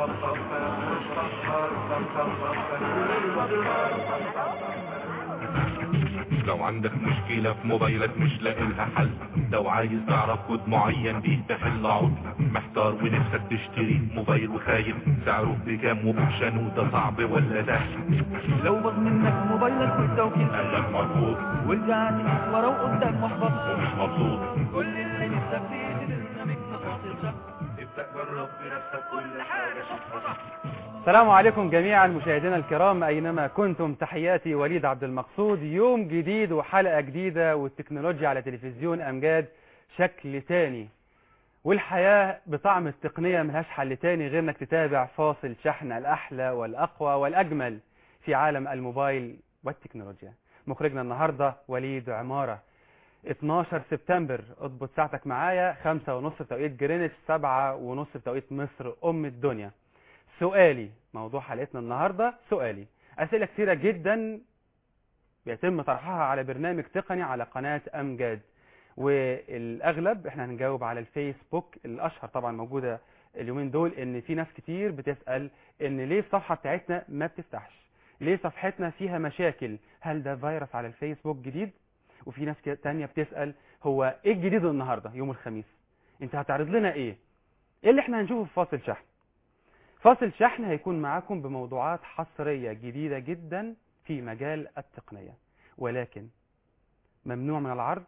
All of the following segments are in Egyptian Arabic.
لو عندك مشكلة في موبايلك مش لاقي لها حل لو عايز تعرف كود معين بيه تحل عطل محتار ونفسك تشتري موبايل وخايف سعره بكام وبوبشنه ده صعب ولا سهل لو باظ منك موبايلك والتوكيل قلبك مرفوض ورجعت ورا وقدام محبط ومش مبسوط كل اللي نفسك فيه تبرنامج تفاصيل شهر ابدأ جرب بنفسك كل حاجة شوفها السلام عليكم جميعا مشاهدينا الكرام أينما كنتم تحياتي وليد عبد المقصود يوم جديد وحلقة جديدة والتكنولوجيا على تلفزيون أمجاد شكل تاني والحياة بطعم التقنية ملهاش حل تاني غير انك تتابع فاصل شحن الأحلى والأقوى والأجمل في عالم الموبايل والتكنولوجيا مخرجنا النهاردة وليد عمارة 12 سبتمبر اضبط ساعتك معايا 5 ونص بتوقيت جرينتش 7 ونص بتوقيت مصر أم الدنيا سؤالي موضوع حلقتنا النهاردة سؤالي أسئلة كثيرة جدا بيتم طرحها على برنامج تقني على قناة أمجاد والأغلب احنا هنجاوب على الفيسبوك الأشهر طبعا موجودة اليومين دول ان في ناس كتير بتسأل ان ليه الصفحة بتاعتنا ما بتفتحش ليه صفحتنا فيها مشاكل هل ده فيروس على الفيسبوك جديد وفي ناس كده تانية بتسأل هو ايه الجديد النهاردة يوم الخميس انت هتعرض لنا ايه ايه اللي احنا هنشوفه في فاصل شحن فاصل شحن هيكون معاكم بموضوعات حصرية جديدة جدا في مجال التقنية ولكن ممنوع من العرض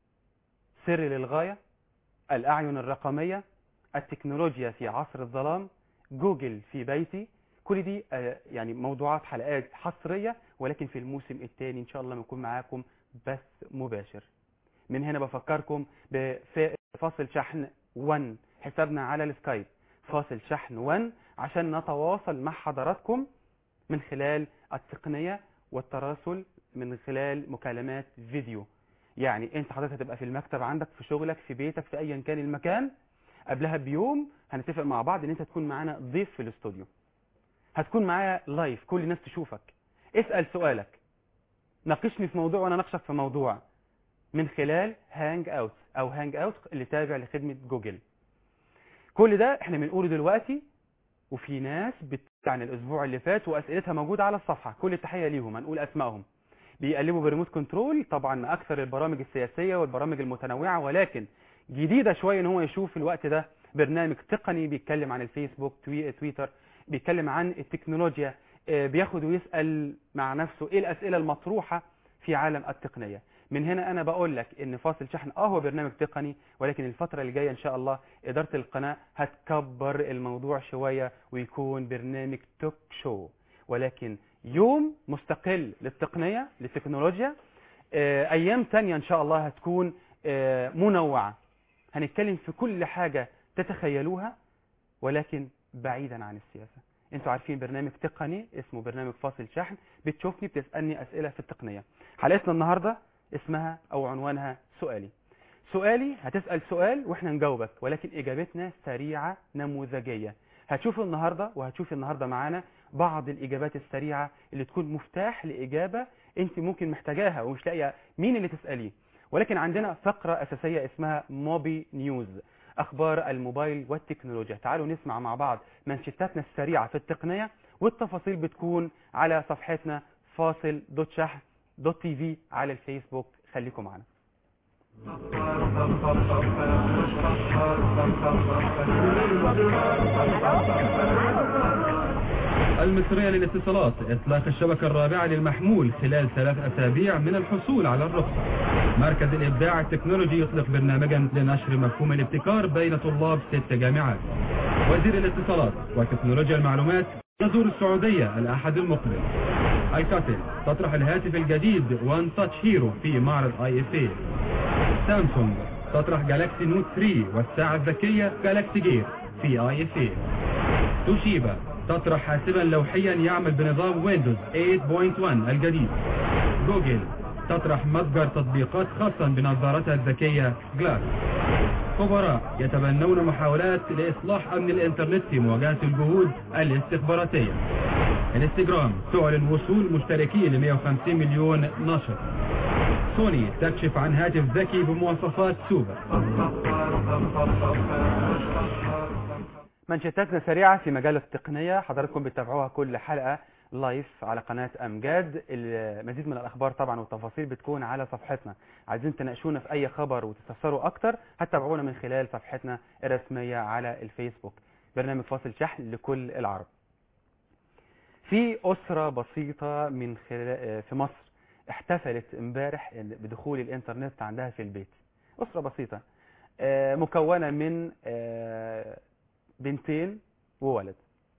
سر للغاية الأعين الرقمية التكنولوجيا في عصر الظلام جوجل في بيتي كل دي آه، يعني موضوعات حلقات حصرية ولكن في الموسم الثاني إن شاء الله بنكون معاكم بث مباشر من هنا بفكركم بفاصل شحن 1 حسابنا على السكايب فاصل شحن 1 عشان نتواصل مع حضراتكم من خلال التقنية والتراسل من خلال مكالمات فيديو يعني انت حضرتك هتبقى في المكتب عندك في شغلك في بيتك في ايا كان المكان قبلها بيوم هنتفق مع بعض ان انت تكون معانا ضيف في الاستوديو هتكون معايا لايف كل الناس تشوفك اسأل سؤالك ناقشني في موضوع وانا ناقشك في موضوع من خلال هانج اوت او هانج اوت اللي تابع لخدمة جوجل كل ده احنا بنقوله دلوقتي وفي ناس عن الاسبوع اللي فات واسئلتها موجودة على الصفحة كل التحية ليهم هنقول اسمائهم بيقلبوا بريموت كنترول طبعا من اكثر البرامج السياسية والبرامج المتنوعة ولكن جديدة شوية ان هو يشوف في الوقت ده برنامج تقني بيتكلم عن الفيسبوك توي- تويتر بيتكلم عن التكنولوجيا آه، بياخد ويسأل مع نفسه ايه الاسئلة المطروحة في عالم التقنية من هنا انا بقول لك ان فاصل شحن اه هو برنامج تقني ولكن الفترة اللي جاية ان شاء الله ادارة القناة هتكبر الموضوع شوية ويكون برنامج توك شو ولكن يوم مستقل للتقنية للتكنولوجيا آه، ايام تانية ان شاء الله هتكون آه، منوعة هنتكلم في كل حاجة تتخيلوها ولكن بعيدا عن السياسة انتوا عارفين برنامج تقني اسمه برنامج فاصل شحن بتشوفني بتسألني اسئلة في التقنية حلقتنا النهاردة اسمها او عنوانها سؤالي سؤالي هتسأل سؤال واحنا نجاوبك ولكن اجابتنا سريعة نموذجية هتشوف النهاردة وهتشوف النهاردة معانا بعض الاجابات السريعة اللي تكون مفتاح لاجابة انت ممكن محتاجاها ومش لاقيه مين اللي تسأليه ولكن عندنا فقرة اساسية اسمها موبي نيوز اخبار الموبايل والتكنولوجيا تعالوا نسمع مع بعض منشطاتنا السريعة في التقنية والتفاصيل بتكون على صفحتنا فاصل دوت شحن دوت تي في على الفيسبوك خليكم معنا المصرية للاتصالات إطلاق الشبكة الرابعة للمحمول خلال ثلاث أسابيع من الحصول على الرخصة مركز الإبداع التكنولوجي يطلق برنامجا لنشر مفهوم الابتكار بين طلاب ست جامعات وزير الاتصالات وتكنولوجيا المعلومات يزور السعودية الأحد المقبل ايكاتل تطرح الهاتف الجديد وان تاتش هيرو في معرض اي اف اي سامسونج تطرح جالاكسي نوت 3 والساعة الذكية جالاكسي جير في اي اف اي توشيبا تطرح حاسبا لوحيا يعمل بنظام ويندوز 8.1 الجديد جوجل تطرح متجر تطبيقات خاصا بنظارتها الذكية جلاس خبراء يتبنون محاولات لإصلاح أمن الإنترنت في مواجهة الجهود الاستخباراتية انستجرام تعلن وصول مشتركين ل 150 مليون نشر سوني تكشف عن هاتف ذكي بمواصفات سوبر منشطاتنا سريعة في مجال التقنية حضراتكم بتتابعوها كل حلقة لايف على قناة أمجاد المزيد من الأخبار طبعا والتفاصيل بتكون على صفحتنا عايزين تناقشونا في أي خبر وتستفسروا أكتر هتتابعونا من خلال صفحتنا الرسمية على الفيسبوك برنامج فاصل شحن لكل العرب في أسرة بسيطة من خلال في مصر احتفلت امبارح بدخول الانترنت عندها في البيت أسرة بسيطة آه، مكونة من آه، بنتين وولد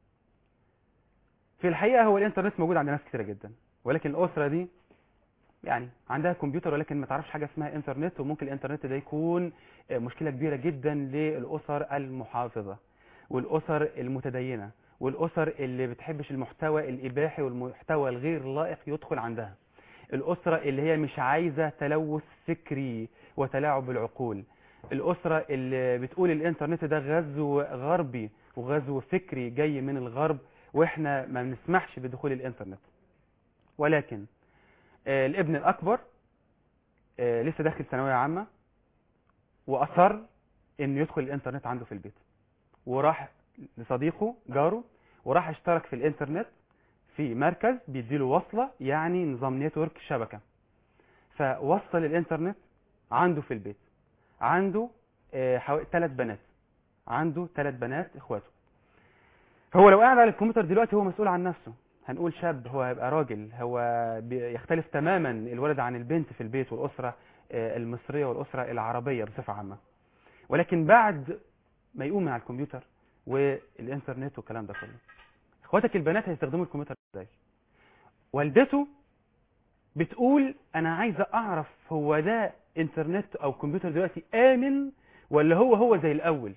في الحقيقة هو الانترنت موجود عند ناس كتيرة جدا ولكن الأسرة دي يعني عندها كمبيوتر ولكن ما تعرفش حاجة اسمها انترنت وممكن الانترنت ده يكون آه، مشكلة كبيرة جدا للأسر المحافظة والأسر المتدينة والأسر اللي بتحبش المحتوى الإباحي والمحتوى الغير لائق يدخل عندها الأسرة اللي هي مش عايزة تلوث فكري وتلاعب بالعقول الأسرة اللي بتقول الإنترنت ده غزو غربي وغزو فكري جاي من الغرب وإحنا ما بنسمحش بدخول الإنترنت ولكن آه، الابن الأكبر آه، لسه داخل ثانوية عامة وأصر إنه يدخل الإنترنت عنده في البيت وراح لصديقه جاره وراح اشترك في الإنترنت في مركز بيديله وصلة يعني نظام نتورك شبكة فوصل الإنترنت عنده في البيت عنده حوالي ثلاث بنات عنده ثلاث بنات اخواته هو لو قاعد على الكمبيوتر دلوقتي هو مسؤول عن نفسه هنقول شاب هو هيبقى راجل هو يختلف تماما الولد عن البنت في البيت والأسرة آه، المصرية والأسرة العربية بصفة عامة ولكن بعد ما يقوم من على الكمبيوتر والإنترنت والكلام ده كله اخواتك البنات هيستخدموا الكمبيوتر ازاي والدته بتقول انا عايزه اعرف هو ده انترنت او كمبيوتر دلوقتي امن ولا هو هو زي الاول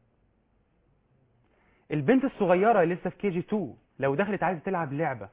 البنت الصغيره لسه في كي جي 2 لو دخلت عايزه تلعب لعبه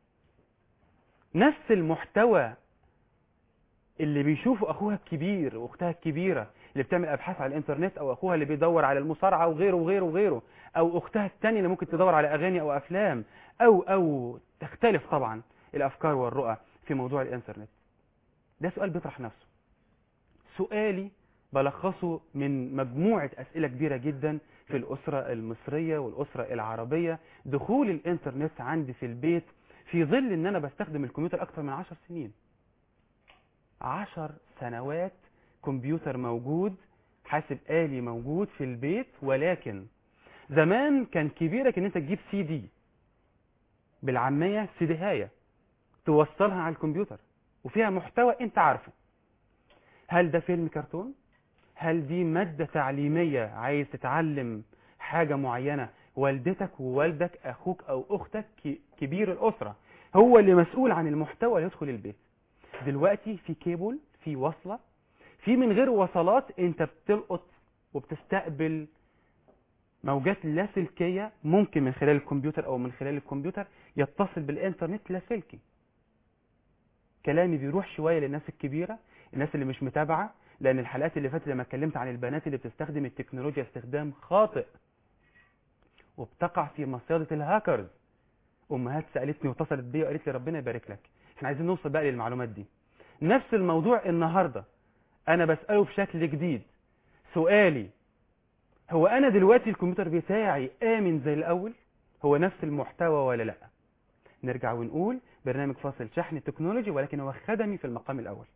نفس المحتوى اللي بيشوفه اخوها الكبير واختها الكبيره اللي بتعمل ابحاث على الانترنت او اخوها اللي بيدور على المصارعه وغيره وغيره وغيره او اختها الثانيه اللي ممكن تدور على اغاني او افلام او او تختلف طبعا الافكار والرؤى في موضوع الانترنت ده سؤال بيطرح نفسه سؤالي بلخصه من مجموعة أسئلة كبيرة جدا في الأسرة المصرية والأسرة العربية دخول الإنترنت عندي في البيت في ظل إن أنا بستخدم الكمبيوتر أكثر من عشر سنين عشر سنوات كمبيوتر موجود حاسب آلي موجود في البيت ولكن زمان كان كبيرك ان انت تجيب سي دي بالعامية سي دي هاية توصلها على الكمبيوتر وفيها محتوى انت عارفه هل ده فيلم كرتون هل دي مادة تعليمية عايز تتعلم حاجة معينة والدتك ووالدك اخوك او اختك ك- كبير الاسرة هو اللي مسؤول عن المحتوى اللي يدخل البيت دلوقتي في كيبل في وصلة في من غير وصلات انت بتلقط وبتستقبل موجات لاسلكية ممكن من خلال الكمبيوتر او من خلال الكمبيوتر يتصل بالانترنت لاسلكي كلامي بيروح شوية للناس الكبيرة الناس اللي مش متابعة لان الحلقات اللي فاتت لما اتكلمت عن البنات اللي بتستخدم التكنولوجيا استخدام خاطئ وبتقع في مصيدة الهاكرز امهات سالتني واتصلت بيا وقالت لي ربنا يبارك لك احنا عايزين نوصل بقى للمعلومات دي نفس الموضوع النهارده انا بساله بشكل جديد سؤالي هو انا دلوقتي الكمبيوتر بتاعي امن زي الاول هو نفس المحتوى ولا لا نرجع ونقول برنامج فاصل شحن تكنولوجي ولكن هو خدمي في المقام الاول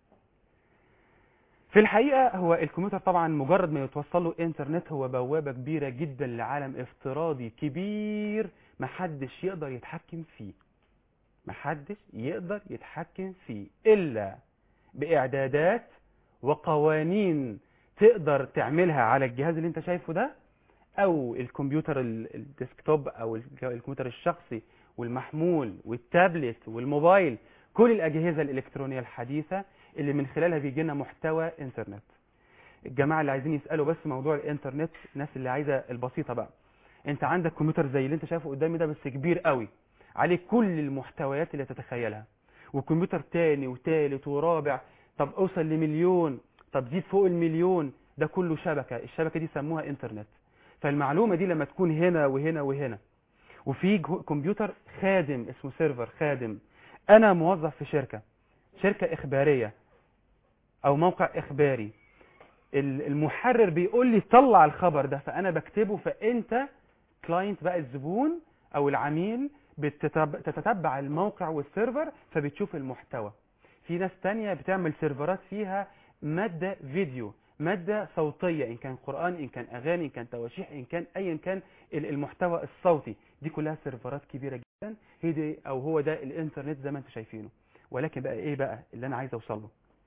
في الحقيقة هو الكمبيوتر طبعا مجرد ما يتوصل له انترنت هو بوابة كبيرة جدا لعالم افتراضي كبير محدش يقدر يتحكم فيه محدش يقدر يتحكم فيه إلا بإعدادات وقوانين تقدر تعملها على الجهاز اللي انت شايفه ده او الكمبيوتر ال- الديسكتوب او الك- الكمبيوتر الشخصي والمحمول والتابلت والموبايل كل الاجهزه الالكترونيه الحديثه اللي من خلالها بيجي لنا محتوى انترنت الجماعه اللي عايزين يسالوا بس موضوع الانترنت الناس اللي عايزه البسيطه بقى انت عندك كمبيوتر زي اللي انت شايفه قدامي ده بس كبير قوي عليه كل المحتويات اللي تتخيلها وكمبيوتر تاني وتالت ورابع طب اوصل لمليون طب زيد فوق المليون ده كله شبكة الشبكة دي سموها انترنت فالمعلومة دي لما تكون هنا وهنا وهنا وفي جو- كمبيوتر خادم اسمه سيرفر خادم انا موظف في شركة شركة اخبارية او موقع اخباري ال- المحرر بيقول لي طلع الخبر ده فانا بكتبه فانت كلاينت بقى الزبون او العميل بتتب- تتتبع الموقع والسيرفر فبتشوف المحتوى في ناس تانية بتعمل سيرفرات فيها مادة فيديو مادة صوتية إن كان قرآن إن كان أغاني إن كان تواشيح إن كان أيا كان ال- المحتوى الصوتي دي كلها سيرفرات كبيرة جدا هي دي أو هو ده الإنترنت زي ما أنتم شايفينه ولكن بقى إيه بقى اللي أنا عايز أوصل له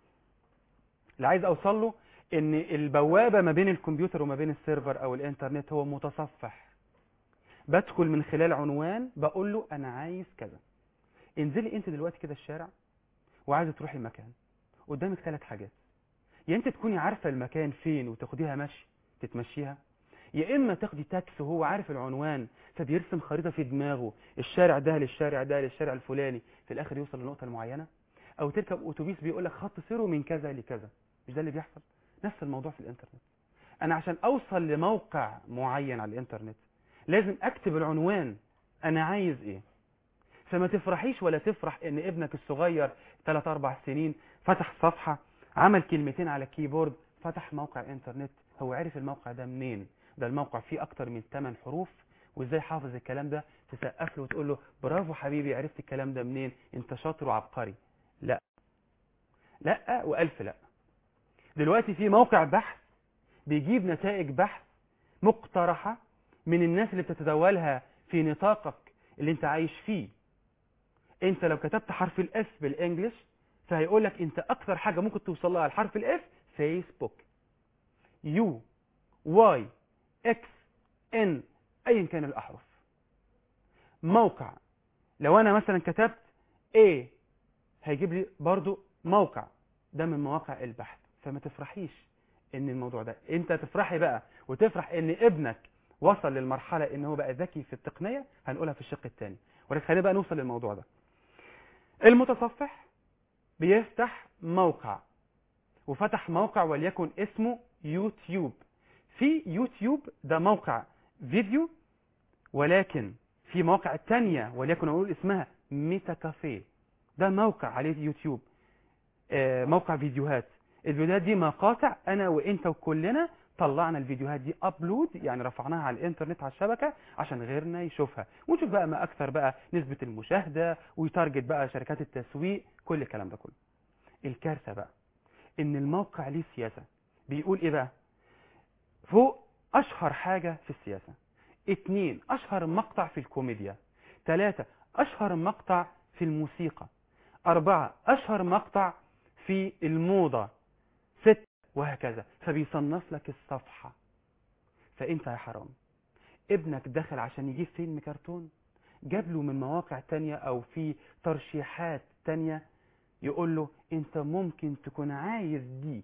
اللي عايز أوصل له إن البوابة ما بين الكمبيوتر وما بين السيرفر أو الإنترنت هو متصفح بدخل من خلال عنوان بقول له أنا عايز كذا انزلي أنت دلوقتي كده الشارع وعايزة تروحي المكان قدامك ثلاث حاجات يا انت تكوني عارفة المكان فين وتاخديها مشي تتمشيها يا اما تاخدي تاكس وهو عارف العنوان فبيرسم خريطة في دماغه الشارع ده للشارع ده للشارع الفلاني في الاخر يوصل للنقطة المعينة او تركب اتوبيس بيقول لك خط سيره من كذا لكذا مش ده اللي بيحصل نفس الموضوع في الانترنت انا عشان اوصل لموقع معين على الانترنت لازم اكتب العنوان انا عايز ايه فما تفرحيش ولا تفرح ان ابنك الصغير 3 4 سنين فتح صفحة عمل كلمتين على الكيبورد فتح موقع انترنت هو عرف الموقع ده منين ده الموقع فيه اكتر من 8 حروف وازاي حافظ الكلام ده تسقف له وتقول له برافو حبيبي عرفت الكلام ده منين انت شاطر وعبقري لا لا والف لا دلوقتي في موقع بحث بيجيب نتائج بحث مقترحة من الناس اللي بتتداولها في نطاقك اللي انت عايش فيه انت لو كتبت حرف الاف بالانجلش فهيقول لك انت اكتر حاجة ممكن توصل لها الحرف الاف فيسبوك يو واي اكس ان ايا كان الاحرف موقع لو انا مثلا كتبت A هيجيب لي برضو موقع ده من مواقع البحث فما تفرحيش ان الموضوع ده انت تفرحي بقى وتفرح ان ابنك وصل للمرحلة ان هو بقى ذكي في التقنية هنقولها في الشق الثاني ولكن خلينا بقى نوصل للموضوع ده المتصفح بيفتح موقع وفتح موقع وليكن اسمه يوتيوب في يوتيوب ده موقع فيديو ولكن في مواقع تانية وليكن أقول اسمها ميتا كافيه ده موقع عليه يوتيوب آه، موقع فيديوهات الفيديوهات دي مقاطع أنا وإنت وكلنا طلعنا الفيديوهات دي ابلود يعني رفعناها على الانترنت على الشبكة عشان غيرنا يشوفها ونشوف بقى ما اكثر بقى نسبة المشاهدة ويتارجت بقى شركات التسويق كل الكلام ده كله الكارثة بقى ان الموقع ليه سياسة بيقول ايه بقى فوق اشهر حاجة في السياسة اتنين اشهر مقطع في الكوميديا تلاتة اشهر مقطع في الموسيقى اربعة اشهر مقطع في الموضة ستة وهكذا فبيصنف لك الصفحة فانت يا حرام ابنك دخل عشان يجيب فيلم كرتون جاب له من مواقع تانية او في ترشيحات تانية يقول له انت ممكن تكون عايز دي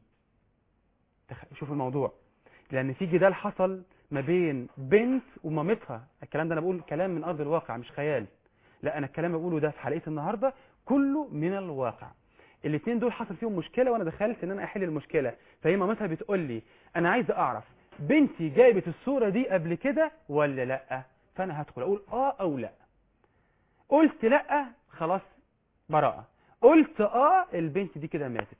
تخ- شوف الموضوع لان في جدال حصل ما بين بنت ومامتها الكلام ده انا بقول كلام من ارض الواقع مش خيال لا انا الكلام اللي بقوله ده في حلقه النهارده كله من الواقع الاثنين دول حصل فيهم مشكله وانا دخلت ان انا احل المشكله فهي مامتها بتقول لي انا عايزه اعرف بنتي جايبه الصوره دي قبل كده ولا لا فانا هدخل اقول اه او لا قلت لا خلاص براءه قلت اه البنت دي كده ماتت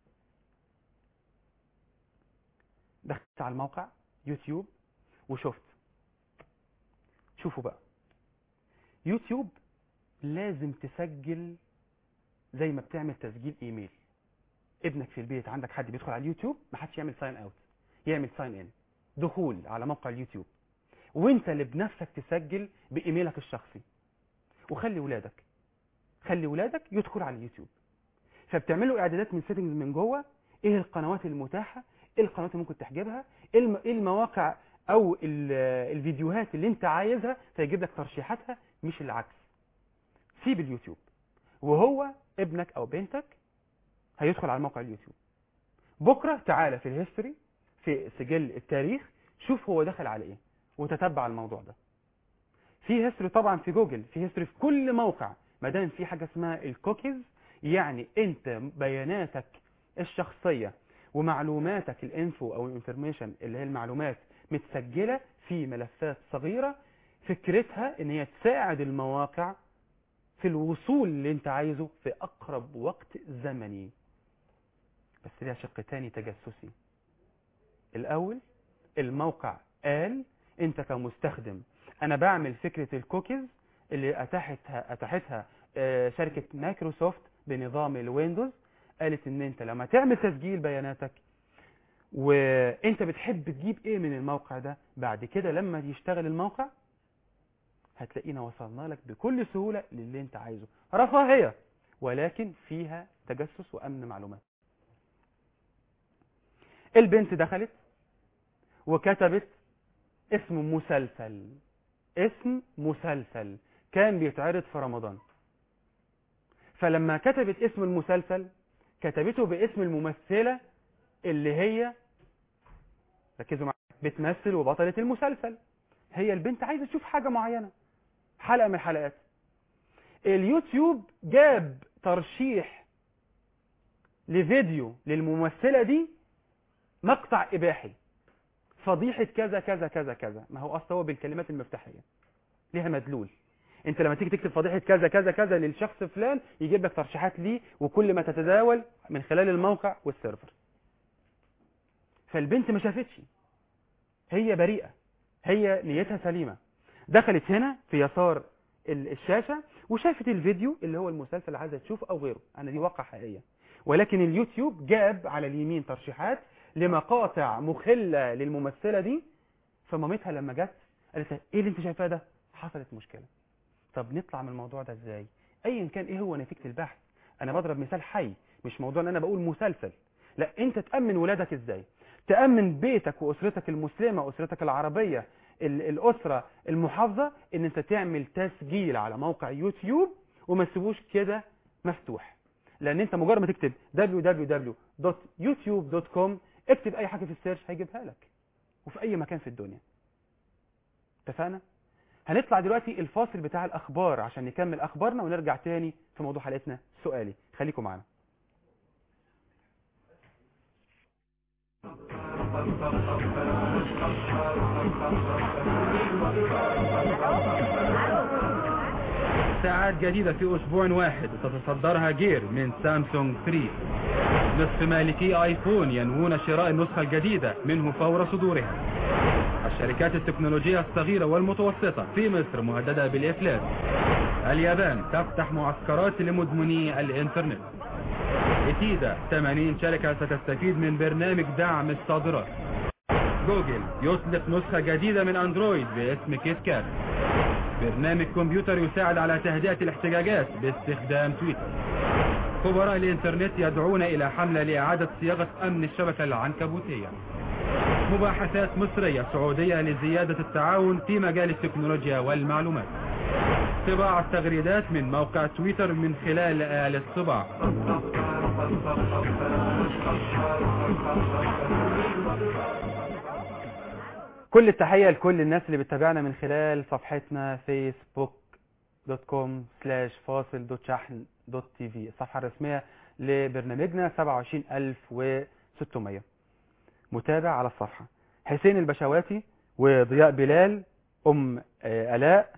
دخلت على الموقع يوتيوب وشفت شوفوا بقى يوتيوب لازم تسجل زي ما بتعمل تسجيل ايميل ابنك في البيت عندك حد بيدخل على اليوتيوب ما حدش يعمل ساين اوت يعمل ساين ان دخول على موقع اليوتيوب وانت اللي بنفسك تسجل بايميلك الشخصي وخلي ولادك خلي ولادك يدخل على اليوتيوب فبتعملوا اعدادات من سيتنجز من جوه ايه القنوات المتاحه ايه القنوات اللي ممكن تحجبها ايه الم- إيه المواقع او ال- الفيديوهات اللي انت عايزها فيجيب لك ترشيحاتها مش العكس سيب اليوتيوب وهو ابنك او بنتك هيدخل على موقع اليوتيوب بكره تعالى في الهيستوري في سجل التاريخ شوف هو دخل على ايه وتتبع الموضوع ده في هيستوري طبعا في جوجل في هيستوري في كل موقع ما دام في حاجه اسمها الكوكيز يعني انت بياناتك الشخصيه ومعلوماتك الانفو او الانفورميشن اللي هي المعلومات متسجله في ملفات صغيره فكرتها ان هي تساعد المواقع في الوصول اللي انت عايزه في اقرب وقت زمني بس ليها شق تاني تجسسي الاول الموقع قال انت كمستخدم انا بعمل فكرة الكوكيز اللي اتاحتها اتاحتها آه، شركة مايكروسوفت بنظام الويندوز قالت ان انت لما تعمل تسجيل بياناتك وانت بتحب تجيب ايه من الموقع ده بعد كده لما يشتغل الموقع هتلاقينا وصلنا لك بكل سهولة للي انت عايزه رفاهية ولكن فيها تجسس وامن معلومات البنت دخلت وكتبت اسم مسلسل اسم مسلسل كان بيتعرض في رمضان فلما كتبت اسم المسلسل كتبته باسم الممثلة اللي هي ركزوا معايا بتمثل وبطلة المسلسل هي البنت عايزة تشوف حاجة معينة حلقة من الحلقات اليوتيوب جاب ترشيح لفيديو للممثلة دي مقطع إباحي فضيحة كذا كذا كذا كذا ما هو أصلا هو بالكلمات المفتاحية ليها مدلول انت لما تيجي تكتب فضيحة كذا كذا كذا للشخص فلان يجيب لك ترشيحات ليه وكل ما تتداول من خلال الموقع والسيرفر فالبنت ما شافتش هي بريئة هي نيتها سليمة دخلت هنا في يسار ال- الشاشة وشافت الفيديو اللي هو المسلسل اللي عايزة تشوفه أو غيره أنا دي واقع حقيقية ولكن اليوتيوب جاب على اليمين ترشيحات لمقاطع مخلة للممثلة دي فمامتها لما جت قالت لها ايه اللي انت شايفاه ده حصلت مشكلة طب نطلع من الموضوع ده ازاي ايا كان ايه هو نتيجة البحث انا بضرب مثال حي مش موضوع ان انا بقول مسلسل لا انت تأمن ولادك ازاي تأمن بيتك واسرتك المسلمة واسرتك العربية ال- الاسرة المحافظة ان انت تعمل تسجيل على موقع يوتيوب وما تسيبوش كده مفتوح لان انت مجرد ما تكتب www.youtube.com اكتب اي حاجة في السيرش هيجيبها لك وفي اي مكان في الدنيا اتفقنا هنطلع دلوقتي الفاصل بتاع الاخبار عشان نكمل اخبارنا ونرجع تاني في موضوع حلقتنا سؤالي خليكم معانا ساعات جديدة في أسبوع واحد تتصدرها جير من سامسونج 3 نصف مالكي آيفون ينوون شراء النسخة الجديدة منه فور صدورها الشركات التكنولوجية الصغيرة والمتوسطة في مصر مهددة بالإفلاس اليابان تفتح معسكرات لمدمني الإنترنت إتيدا 80 شركة ستستفيد من برنامج دعم الصادرات جوجل يطلق نسخة جديدة من أندرويد باسم كيت كات برنامج كمبيوتر يساعد على تهدئة الاحتجاجات باستخدام تويتر خبراء الإنترنت يدعون إلى حملة لإعادة صياغة أمن الشبكة العنكبوتية مباحثات مصرية سعودية لزيادة التعاون في مجال التكنولوجيا والمعلومات طباعة تغريدات من موقع تويتر من خلال آلة طباعة كل التحية لكل الناس اللي بتتابعنا من خلال صفحتنا فيسبوك دوت كوم سلاش فاصل دوت شحن دوت تي في الصفحة الرسمية لبرنامجنا 27600 متابع على الصفحة حسين البشواتي وضياء بلال أم آه، آلاء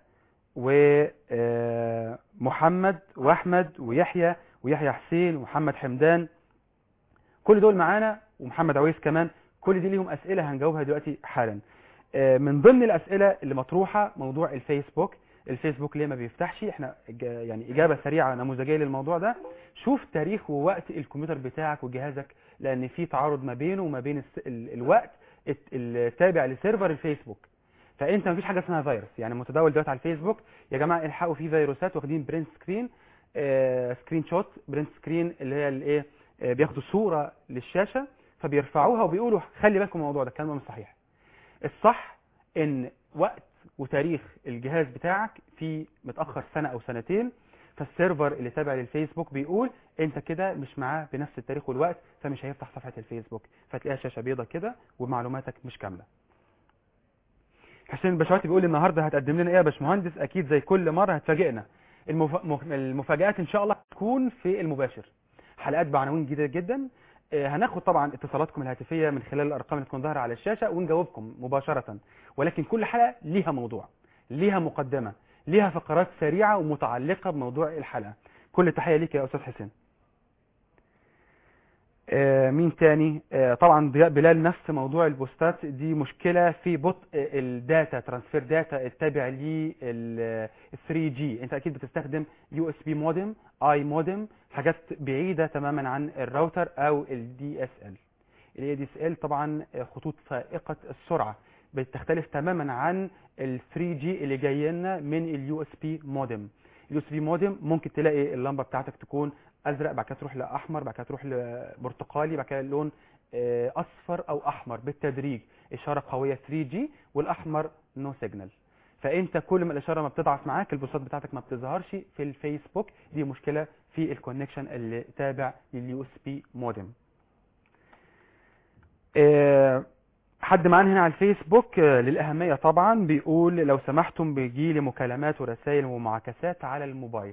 ومحمد وأحمد ويحيى ويحيى حسين ومحمد حمدان كل دول معانا ومحمد عويس كمان كل دي ليهم أسئلة هنجاوبها دلوقتي حالا آه، من ضمن الأسئلة اللي مطروحة موضوع الفيسبوك الفيسبوك ليه ما بيفتحش احنا إج- يعني إجابة سريعة نموذجية للموضوع ده شوف تاريخ ووقت الكمبيوتر بتاعك وجهازك لأن في تعارض ما بينه وما بين الس- ال- الوقت الت- التابع لسيرفر الفيسبوك فانت مفيش حاجه اسمها فيروس يعني متداول دلوقتي على الفيسبوك يا جماعه الحقوا في فيروسات واخدين برنت سكرين آه سكرين شوت برنت سكرين اللي هي الايه آه بياخدوا صوره للشاشه فبيرفعوها وبيقولوا خلي بالكم من الموضوع ده الكلام ده مش صحيح الصح ان وقت وتاريخ الجهاز بتاعك في متاخر سنه او سنتين فالسيرفر اللي تابع للفيسبوك بيقول انت كده مش معاه بنفس التاريخ والوقت فمش هيفتح صفحه الفيسبوك فتلاقيها شاشه بيضه كده ومعلوماتك مش كامله حسين البشواتي بيقول النهارده هتقدم لنا ايه يا باشمهندس اكيد زي كل مره هتفاجئنا المف... مف- المفاجآت ان شاء الله تكون في المباشر حلقات بعناوين جديده جدا آه، هناخد طبعا اتصالاتكم الهاتفيه من خلال الارقام اللي تكون ظاهره على الشاشه ونجاوبكم مباشره ولكن كل حلقه ليها موضوع ليها مقدمه ليها فقرات سريعه ومتعلقه بموضوع الحلقه كل التحيه ليك يا استاذ حسين آه، مين تاني آه، طبعا ضياء بلال نفس موضوع البوستات دي مشكلة في بطء الداتا ترانسفير داتا التابع لل 3 جي انت اكيد بتستخدم يو اس بي مودم اي مودم حاجات بعيدة تماما عن الراوتر او الدي اس ال الاي دي اس ال طبعا خطوط فائقة السرعة بتختلف تماما عن ال 3 جي اللي جاي لنا من اليو اس بي مودم اليو اس بي مودم ممكن تلاقي اللمبه بتاعتك تكون ازرق بعد كده تروح لاحمر بعد كده تروح لبرتقالي بعد كده لون آه، اصفر او احمر بالتدريج اشاره قويه 3 جي والاحمر نو سيجنال فانت كل ما الاشاره ما بتضعف معاك البوستات بتاعتك ما بتظهرش في الفيسبوك دي مشكله في الكونكشن اللي تابع لليو اس بي مودم آه، حد معانا هنا على الفيسبوك آه، للأهمية طبعا بيقول لو سمحتم بيجي لي مكالمات ورسائل ومعاكسات على الموبايل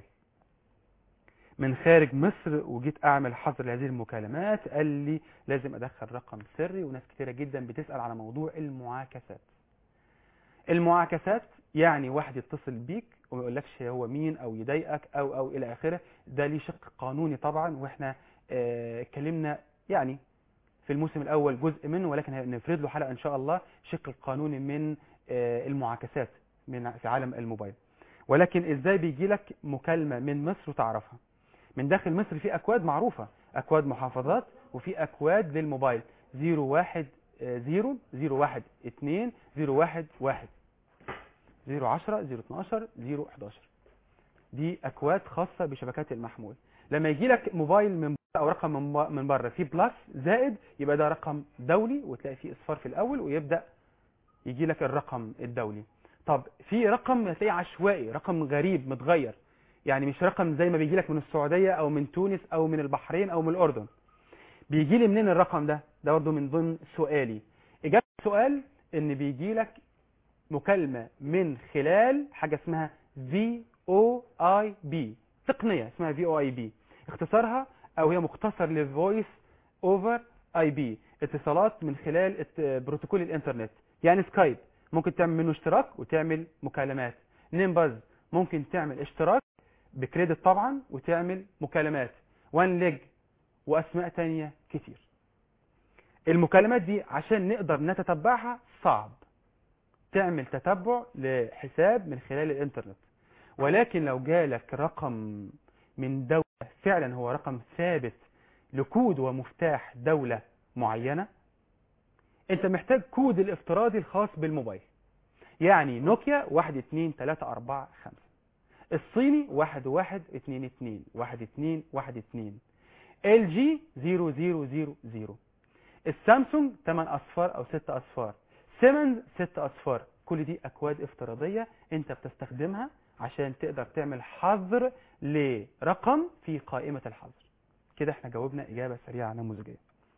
من خارج مصر وجيت أعمل حظر لهذه المكالمات قال لي لازم أدخل رقم سري وناس كتيرة جدا بتسأل على موضوع المعاكسات المعاكسات يعني واحد يتصل بيك وما يقولكش هو مين او يضايقك او او الى اخره ده ليه شق قانوني طبعا واحنا آه، اتكلمنا يعني في الموسم الاول جزء منه ولكن هنفرد له حلقه ان شاء الله الشق القانوني من آه، المعاكسات من في عالم الموبايل ولكن ازاي بيجي لك مكالمه من مصر وتعرفها من داخل مصر في اكواد معروفه اكواد محافظات وفي اكواد للموبايل 01 0 01 2 01 1 010 012 011 دي اكواد خاصه بشبكات المحمول لما يجي لك موبايل من بره او رقم من ب- من بره فيه بلس زائد يبقى ده رقم دولي وتلاقي فيه اصفار في الاول ويبدا يجي لك الرقم الدولي طب في رقم هتلاقيه عشوائي رقم غريب متغير يعني مش رقم زي ما بيجي لك من السعوديه او من تونس او من البحرين او من الاردن بيجي لي منين الرقم ده ده برضه من ضمن سؤالي اجابه السؤال ان بيجي لك مكالمه من خلال حاجه اسمها في او اي بي تقنيه اسمها في او اي بي اختصارها او هي مختصر لفويس اوفر اي بي اتصالات من خلال الت- بروتوكول الانترنت يعني سكايب ممكن تعمل منه اشتراك وتعمل مكالمات نيمباز ممكن تعمل اشتراك بكريدت طبعا وتعمل مكالمات وان ليج واسماء تانية كتير المكالمات دي عشان نقدر نتتبعها صعب تعمل تتبع لحساب من خلال الانترنت ولكن لو جالك رقم من دولة فعلا هو رقم ثابت لكود ومفتاح دولة معينة انت محتاج كود الافتراضي الخاص بالموبايل يعني نوكيا 1 2 3 4 5 الصيني 1 1 2 2 1 2 1 2 ال جي 0 0 0 0 السامسونج 8 اصفار او 6 اصفار سيمنز 6 اصفار كل دي اكواد افتراضيه انت بتستخدمها عشان تقدر تعمل حظر لرقم في قائمه الحظر كده احنا جاوبنا اجابه سريعه نموذجيه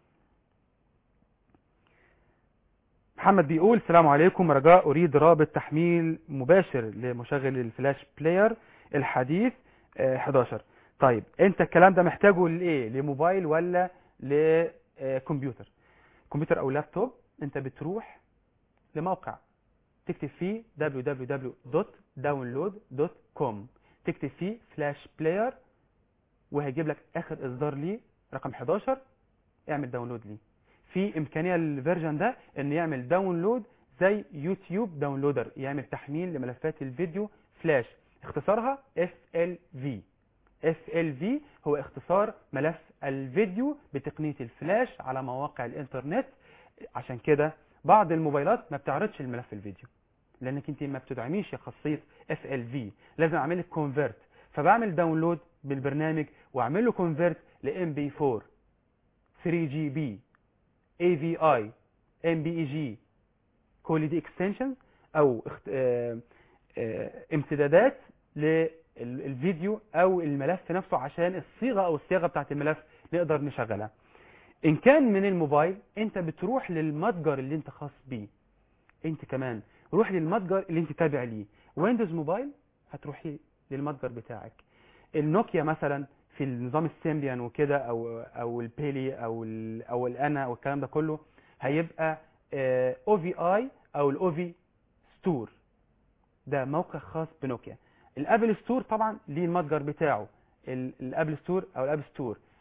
محمد بيقول السلام عليكم رجاء اريد رابط تحميل مباشر لمشغل الفلاش بلاير الحديث آه، 11 طيب انت الكلام ده محتاجه لايه لموبايل ولا لكمبيوتر كمبيوتر او لابتوب انت بتروح لموقع تكتب فيه www.download.com تكتب فيه فلاش بلاير وهيجيب لك اخر اصدار ليه رقم 11 اعمل داونلود ليه في امكانيه للفيرجن ده ان يعمل داونلود زي يوتيوب داونلودر يعمل تحميل لملفات الفيديو فلاش اختصارها FLV FLV هو اختصار ملف الفيديو بتقنيه الفلاش على مواقع الانترنت عشان كده بعض الموبايلات ما بتعرضش الملف الفيديو لانك انت ما بتدعميش خاصيه FLV لازم اعمل لك كونفرت فبعمل داونلود بالبرنامج واعمل له كونفرت ل MP4 3GB AVI MBEG كل دي اكستنشن او اخت... آه... آه... امتدادات للفيديو او الملف نفسه عشان الصيغه او الصياغه بتاعت الملف نقدر نشغلها ان كان من الموبايل انت بتروح للمتجر اللي انت خاص بيه انت كمان روح للمتجر اللي انت تابع ليه ويندوز موبايل هتروحي للمتجر بتاعك النوكيا مثلا في النظام السيمبيان وكده او او البيلي او ال او الانا والكلام ده كله هيبقى او في اي او الاو في ستور ده موقع خاص بنوكيا الابل ستور طبعا ليه المتجر بتاعه ال- الابل ستور او الاب ستور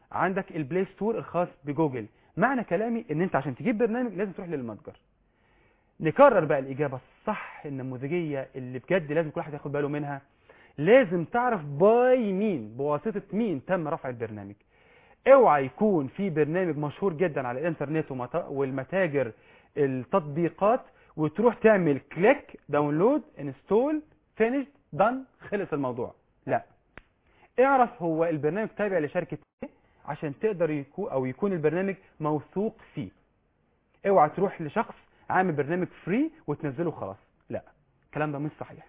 عندك البلاي ستور الخاص بجوجل معنى كلامي ان انت عشان تجيب برنامج لازم تروح للمتجر نكرر بقى الاجابه الصح النموذجيه اللي بجد لازم كل واحد ياخد باله منها لازم تعرف باي مين بواسطه مين تم رفع البرنامج اوعى يكون في برنامج مشهور جدا على الانترنت ومتا- والمتاجر التطبيقات وتروح تعمل كليك داونلود انستول فينيش دان خلص الموضوع لا اعرف هو البرنامج تابع لشركة ايه عشان تقدر يكون او يكون البرنامج موثوق فيه اوعى تروح لشخص عامل برنامج فري وتنزله خلاص لا الكلام ده مش صحيح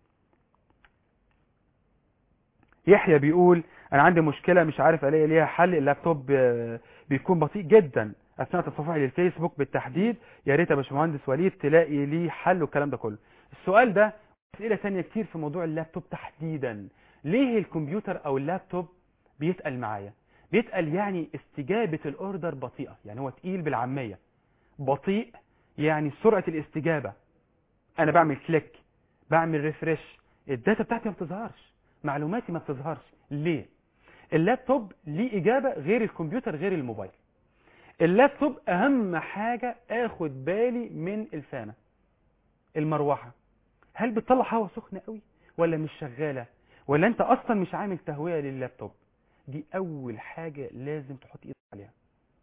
يحيى بيقول انا عندي مشكلة مش عارف الاقي ليها حل اللابتوب آه، بيكون بطيء جدا اثناء تصفحي للفيسبوك بالتحديد يا ريت يا باشمهندس وليد تلاقي ليه حل والكلام ده كله السؤال ده اسئله ثانيه كتير في موضوع اللابتوب تحديدا ليه الكمبيوتر او اللابتوب بيتقل معايا بيتقل يعني استجابه الاوردر بطيئه يعني هو تقيل بالعاميه بطيء يعني سرعه الاستجابه انا بعمل كليك بعمل ريفرش الداتا بتاعتي ما بتظهرش معلوماتي ما بتظهرش ليه اللابتوب ليه اجابه غير الكمبيوتر غير الموبايل اللابتوب اهم حاجه اخد بالي من الفانه المروحه هل بتطلع هواء سخن قوي ولا مش شغاله ولا انت اصلا مش عامل تهويه لللابتوب دي اول حاجه لازم تحط ايدك عليها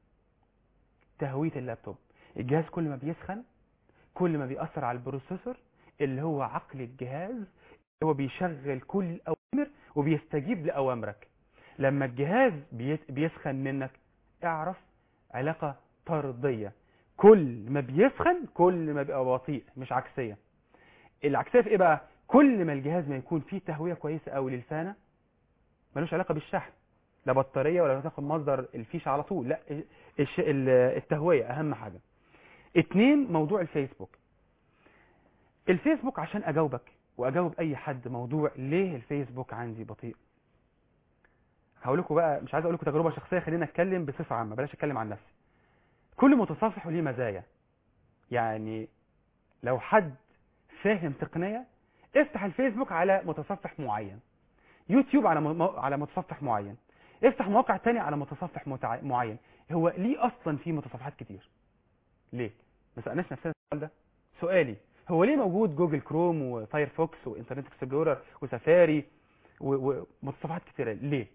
تهويه اللابتوب الجهاز كل ما بيسخن كل ما بيأثر على البروسيسور اللي هو عقل الجهاز هو بيشغل كل الأوامر وبيستجيب لأوامرك لما الجهاز بيت- بيسخن منك اعرف علاقة طردية كل ما بيسخن كل ما بيبقى بطيء مش عكسية العكسية في ايه بقى كل ما الجهاز ما يكون فيه تهوية كويسة قوي للفانة ملوش علاقة بالشحن لا بطارية ولا تاخد مصدر الفيشة على طول لا الش- ال- التهوية اهم حاجة اتنين موضوع الفيسبوك الفيسبوك عشان اجاوبك واجاوب اي حد موضوع ليه الفيسبوك عندي بطيء هقول لكم بقى مش عايز اقول لكم تجربه شخصيه خلينا اتكلم بصفه عامه بلاش اتكلم عن نفسي كل متصفح وليه مزايا يعني لو حد فاهم تقنيه افتح الفيسبوك على متصفح معين يوتيوب على م... على متصفح معين افتح مواقع تانية على متصفح متع... معين هو ليه اصلا في متصفحات كتير ليه ما سالناش نفسنا السؤال ده سؤالي هو ليه موجود جوجل كروم وفايرفوكس وانترنت اكسبلورر وسفاري و- ومتصفحات كتيره ليه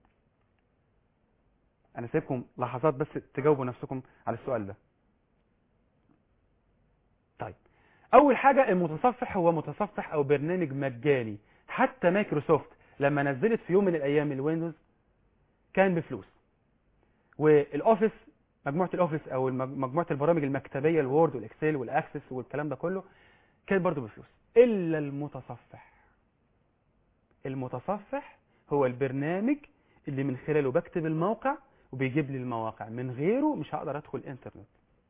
انا سايبكم لحظات بس تجاوبوا نفسكم على السؤال ده طيب اول حاجه المتصفح هو متصفح او برنامج مجاني حتى مايكروسوفت لما نزلت في يوم من الايام الويندوز كان بفلوس والاوفيس مجموعه الاوفيس او المج- مجموعه البرامج المكتبيه الوورد والاكسل والاكسس والكلام ده كله كانت برضه بفلوس الا المتصفح المتصفح هو البرنامج اللي من خلاله بكتب الموقع وبيجيب لي المواقع من غيره مش هقدر ادخل الانترنت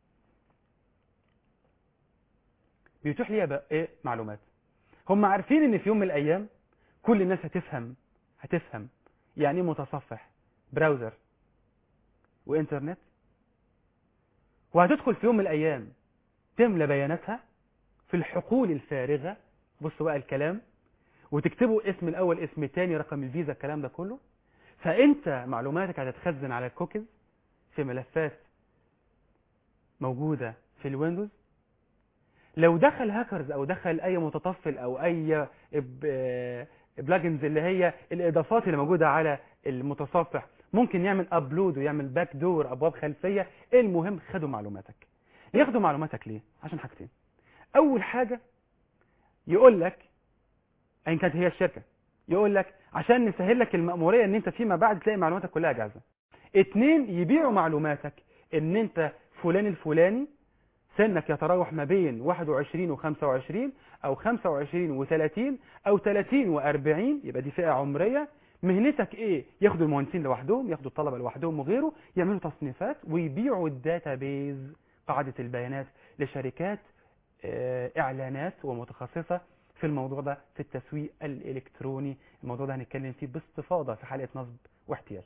بيتيح لي بقى ايه معلومات هم عارفين ان في يوم من الايام كل الناس هتفهم هتفهم يعني ايه متصفح براوزر وانترنت وهتدخل في يوم من الايام تملى بياناتها في الحقول الفارغة بصوا بقى الكلام وتكتبوا اسم الاول اسم تاني رقم الفيزا الكلام ده كله فانت معلوماتك هتتخزن على الكوكيز في ملفات موجودة في الويندوز لو دخل هاكرز او دخل اي متطفل او اي بلاجنز اللي هي الاضافات اللي موجودة على المتصفح ممكن يعمل ابلود ويعمل باك دور ابواب خلفية المهم خدوا معلوماتك ياخدوا معلوماتك ليه عشان حاجتين اول حاجة يقول لك ايا كانت هي الشركة يقول لك عشان نسهل لك المأمورية ان انت فيما بعد تلاقي معلوماتك كلها جاهزة اتنين يبيعوا معلوماتك ان انت فلان الفلاني سنك يتراوح ما بين 21 و 25 او 25 و 30 او 30 و 40 يبقى دي فئة عمرية مهنتك ايه ياخدوا المهندسين لوحدهم ياخدوا الطلبة لوحدهم وغيره يعملوا تصنيفات ويبيعوا الداتابيز قاعدة البيانات لشركات آه، اعلانات ومتخصصة في الموضوع ده في التسويق الالكتروني الموضوع ده هنتكلم فيه باستفاضة في حلقة نصب واحتيال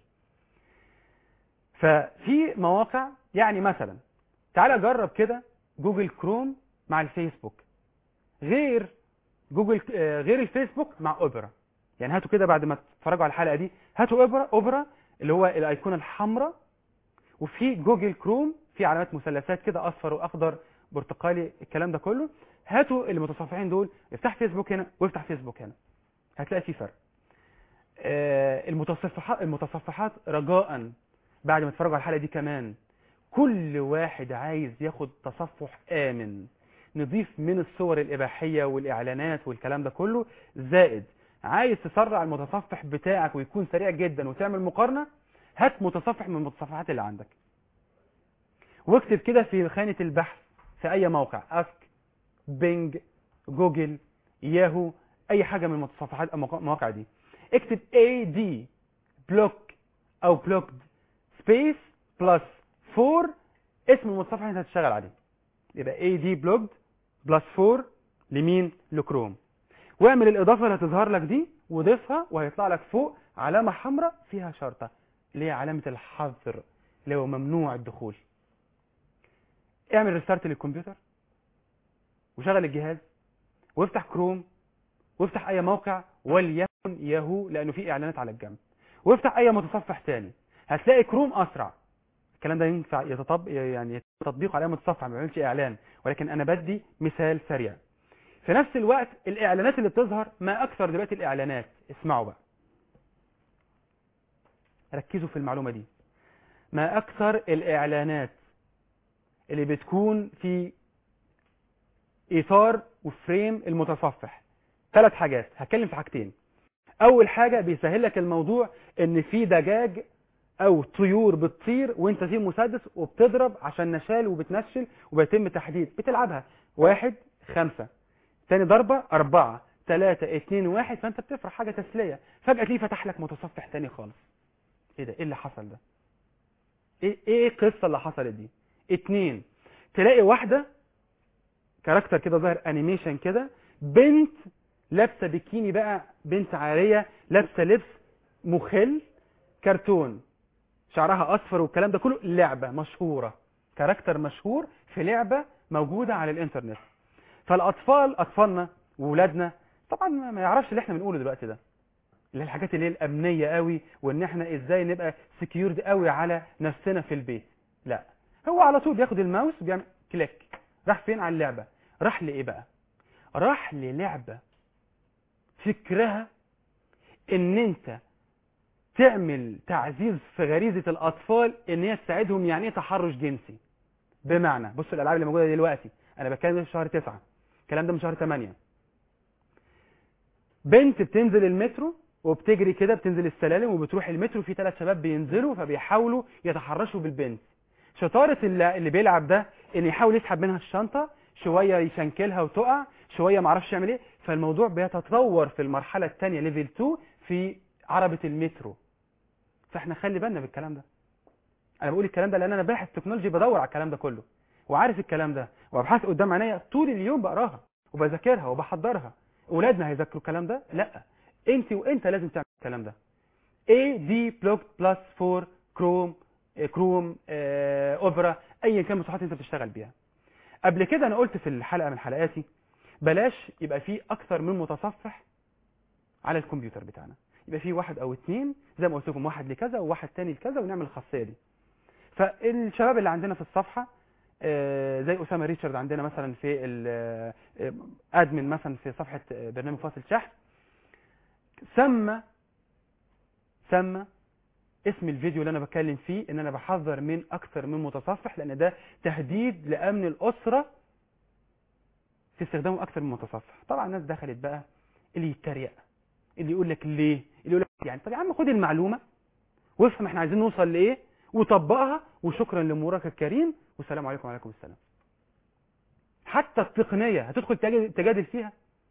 ففي مواقع يعني مثلا تعال جرب كده جوجل كروم مع الفيسبوك غير جوجل آه، غير الفيسبوك مع اوبرا يعني هاتوا كده بعد ما تتفرجوا على الحلقة دي هاتوا اوبرا اوبرا اللي هو الايقونه الحمراء وفي جوجل كروم في علامات مثلثات كده اصفر واخضر برتقالي الكلام ده كله هاتوا المتصفحين دول افتح فيسبوك هنا وافتح فيسبوك هنا هتلاقي في فرق آه، المتصفحات المتصفحات رجاء بعد ما تتفرجوا على الحلقه دي كمان كل واحد عايز ياخد تصفح امن نضيف من الصور الاباحيه والاعلانات والكلام ده كله زائد عايز تسرع المتصفح بتاعك ويكون سريع جدا وتعمل مقارنه هات متصفح من المتصفحات اللي عندك واكتب كده في خانه البحث في اي موقع اسك بينج جوجل ياهو اي حاجه من المتصفحات او المواقع دي اكتب AD بلوك او بلوكد سبيس بلس 4 اسم المتصفح اللي انت هتشتغل عليه يبقى AD بلوكد بلس 4 لمين لكروم واعمل الاضافه اللي هتظهر لك دي وضيفها وهيطلع لك فوق علامه حمراء فيها شرطه اللي هي علامه الحظر اللي هو ممنوع الدخول اعمل ريستارت للكمبيوتر وشغل الجهاز وافتح كروم وافتح اي موقع وليكن ياهو لانه في اعلانات على الجنب وافتح اي متصفح تاني هتلاقي كروم اسرع الكلام ده ينفع يتطبق يعني يتم تطبيقه على اي متصفح ما بيعملش اعلان ولكن انا بدي مثال سريع في نفس الوقت الاعلانات اللي بتظهر ما اكثر دلوقتي الاعلانات اسمعوا بقى ركزوا في المعلومه دي ما اكثر الاعلانات اللي بتكون في اطار وفريم المتصفح ثلاث حاجات هتكلم في حاجتين اول حاجه بيسهل لك الموضوع ان في دجاج او طيور بتطير وانت في مسدس وبتضرب عشان نشال وبتنشل وبيتم تحديد بتلعبها واحد خمسة تاني ضربة أربعة ثلاثة اتنين واحد فأنت بتفرح حاجة تسلية فجأة تلاقيه فتح لك متصفح تاني خالص ايه ده ايه اللي حصل ده ايه ايه القصة اللي حصلت دي اتنين تلاقي واحدة كاركتر كده ظاهر انيميشن كده بنت لابسه بيكيني بقى بنت عاريه لابسه لبس مخل كرتون شعرها اصفر والكلام ده كله لعبه مشهوره كاركتر مشهور في لعبه موجوده على الانترنت فالاطفال اطفالنا واولادنا طبعا ما ما يعرفش اللي احنا بنقوله دلوقتي ده اللي هي الحاجات اللي هي الامنيه قوي وان احنا ازاي نبقى سكيورد قوي على نفسنا في البيت لا هو على طول بياخد الماوس وبيعمل كليك راح فين على اللعبه راح لايه بقى راح للعبه فكرها ان انت تعمل تعزيز في غريزة الاطفال ان هي تساعدهم يعني ايه تحرش جنسي بمعنى بص الالعاب اللي موجودة دلوقتي انا بتكلم في شهر تسعة الكلام ده من شهر تمانية بنت بتنزل المترو وبتجري كده بتنزل السلالم وبتروح المترو في ثلاث شباب بينزلوا فبيحاولوا يتحرشوا بالبنت شطارة اللي اللي بيلعب ده ان يحاول يسحب منها الشنطة شوية يشنكلها وتقع شوية معرفش يعمل ايه فالموضوع بيتطور في المرحلة الثانية ليفل 2 في عربة المترو فاحنا خلي بالنا بالكلام ده انا بقول الكلام ده لان انا باحث تكنولوجي بدور على الكلام ده كله وعارف الكلام ده وابحاث قدام عينيا طول اليوم بقراها وبذاكرها وبحضرها اولادنا هيذاكروا الكلام ده لا انت وانت لازم تعمل الكلام ده اي دي بلوك بلس 4 كروم كروم آه، اوبرا ايا كان المصطلحات انت بتشتغل بيها قبل كده انا قلت في الحلقه من حلقاتي بلاش يبقى في اكثر من متصفح على الكمبيوتر بتاعنا يبقى في واحد او اتنين زي ما قلت لكم واحد لكذا وواحد تاني لكذا ونعمل الخاصيه دي فالشباب اللي عندنا في الصفحه آه، زي اسامه ريتشارد عندنا مثلا في ادمن مثلا في صفحه آه، برنامج فاصل شحن سمى سمى اسم الفيديو اللي انا بتكلم فيه ان انا بحذر من اكثر من متصفح لان ده تهديد لامن الاسره في استخدامه اكثر من متصفح طبعا الناس دخلت بقى اللي يتريق اللي يقول لك ليه اللي يقول لك يعني طب يا عم خد المعلومه وافهم احنا عايزين نوصل لايه وطبقها وشكرا لمرورك الكريم والسلام عليكم وعليكم السلام حتى التقنيه هتدخل تجادل تجادل فيها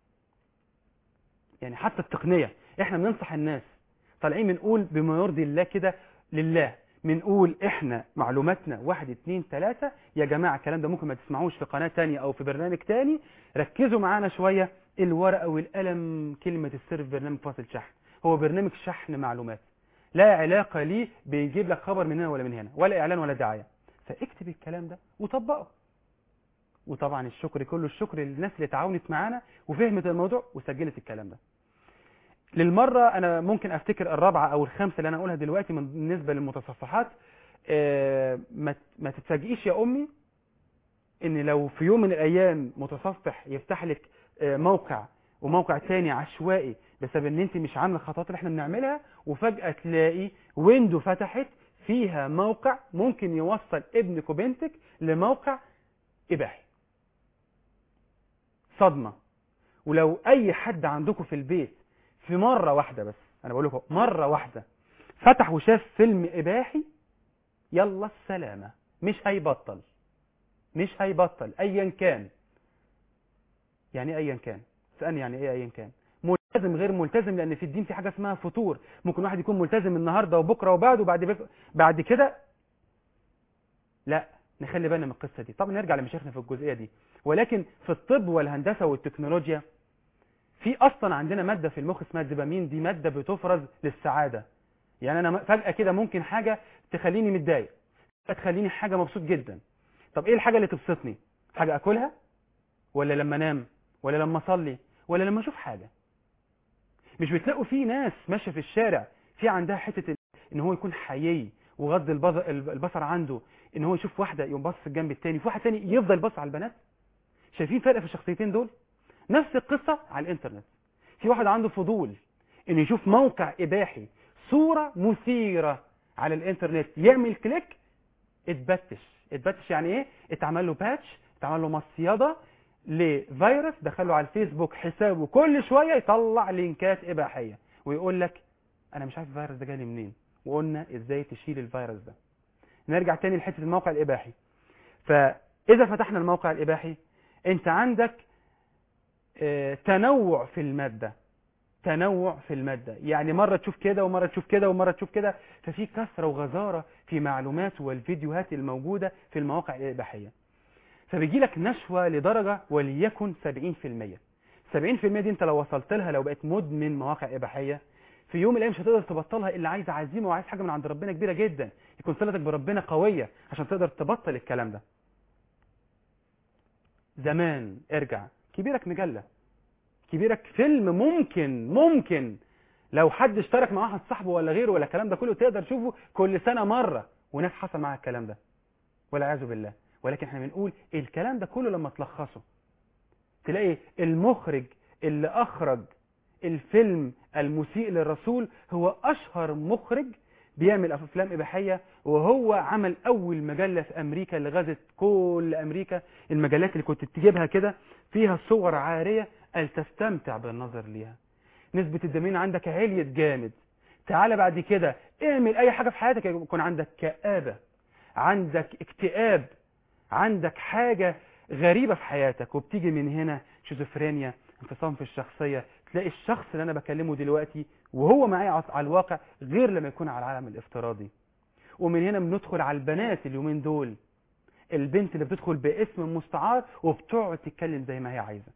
يعني حتى التقنيه احنا بننصح الناس طالعين بنقول بما يرضي الله كده لله بنقول احنا معلوماتنا واحد اتنين تلاتة يا جماعة الكلام ده ممكن ما تسمعوش في قناة تانية او في برنامج تاني ركزوا معانا شوية الورقة والقلم كلمة السر في برنامج فاصل شحن هو برنامج شحن معلومات لا علاقة ليه بيجيب لك خبر من هنا ولا من هنا ولا اعلان ولا دعاية فاكتب الكلام ده وطبقه وطبعا الشكر كله الشكر للناس اللي تعاونت معانا وفهمت الموضوع وسجلت الكلام ده للمرة أنا ممكن أفتكر الرابعة أو الخامسة اللي أنا أقولها دلوقتي من بالنسبة للمتصفحات آه، ما ما تتفاجئيش يا أمي إن لو في يوم من الأيام متصفح يفتح لك آه، موقع وموقع تاني عشوائي بسبب إن أنت مش عاملة الخطوات اللي إحنا بنعملها وفجأة تلاقي ويندو فتحت فيها موقع ممكن يوصل ابنك وبنتك لموقع إباحي صدمة ولو أي حد عندكم في البيت في مرة واحدة بس أنا بقول لكم مرة واحدة فتح وشاف فيلم إباحي يلا السلامة مش هيبطل مش هيبطل أيا كان يعني إيه أيا كان سألني يعني إيه أيا كان ملتزم غير ملتزم لأن في الدين في حاجة اسمها فطور ممكن واحد يكون ملتزم النهاردة وبكرة وبعده وبعد بك... بعد كده لا نخلي بالنا من القصة دي طبعا نرجع لمشايخنا في الجزئية دي ولكن في الطب والهندسة والتكنولوجيا في اصلا عندنا ماده في المخ اسمها الدوبامين دي ماده بتفرز للسعاده يعني انا فجاه كده ممكن حاجه تخليني متضايق تخليني حاجه مبسوط جدا طب ايه الحاجه اللي تبسطني حاجه اكلها ولا لما انام ولا لما اصلي ولا لما اشوف حاجه مش بتلاقوا في ناس ماشيه في الشارع في عندها حته ال- ان هو يكون حيي وغض البصر البصر عنده ان هو يشوف واحده يقوم باصص الجنب التاني في واحد تاني يفضل باص على البنات شايفين فرق في الشخصيتين دول نفس القصة على الانترنت في واحد عنده فضول انه يشوف موقع اباحي صورة مثيرة على الانترنت يعمل كليك اتبتش اتبتش يعني ايه اتعمل له باتش اتعمل له مصيدة لفيروس دخله على الفيسبوك حسابه كل شوية يطلع لينكات اباحية ويقول لك انا مش عارف الفيروس ده جالي منين وقلنا ازاي تشيل الفيروس ده نرجع تاني لحتة الموقع الاباحي فاذا فتحنا الموقع الاباحي انت عندك آه، تنوع في المادة تنوع في المادة يعني مرة تشوف كده ومرة تشوف كده ومرة تشوف كده ففي كثرة وغزارة في معلومات والفيديوهات الموجودة في المواقع الإباحية فبيجي لك نشوة لدرجة وليكن 70% 70% دي انت لو وصلت لها لو بقيت مدمن مواقع إباحية في يوم من الأيام مش هتقدر تبطلها إلا عايز عزيمة وعايز حاجة من عند ربنا كبيرة جدا يكون صلتك بربنا قوية عشان تقدر تبطل الكلام ده زمان ارجع كبيرك مجلة كبيرك فيلم ممكن ممكن لو حد اشترك مع واحد صاحبه ولا غيره ولا الكلام ده كله تقدر تشوفه كل سنة مرة وناس حصل معاها الكلام ده والعياذ بالله ولكن احنا بنقول الكلام ده كله لما تلخصه تلاقي المخرج اللي اخرج الفيلم المسيء للرسول هو اشهر مخرج بيعمل افلام اباحيه وهو عمل اول مجله في امريكا اللي غزت كل امريكا المجلات اللي كنت تجيبها كده فيها صور عاريه قال تستمتع بالنظر ليها نسبه الدوبامين عندك عليت جامد تعالى بعد كده اعمل اي حاجه في حياتك يكون عندك كآبه عندك اكتئاب عندك حاجه غريبه في حياتك وبتيجي من هنا شيزوفرينيا انفصام في الشخصيه تلاقي الشخص اللي انا بكلمه دلوقتي وهو معايا على الواقع غير لما يكون على العالم الافتراضي ومن هنا بندخل على البنات اليومين دول البنت اللي بتدخل باسم مستعار وبتقعد تتكلم زي ما هي عايزه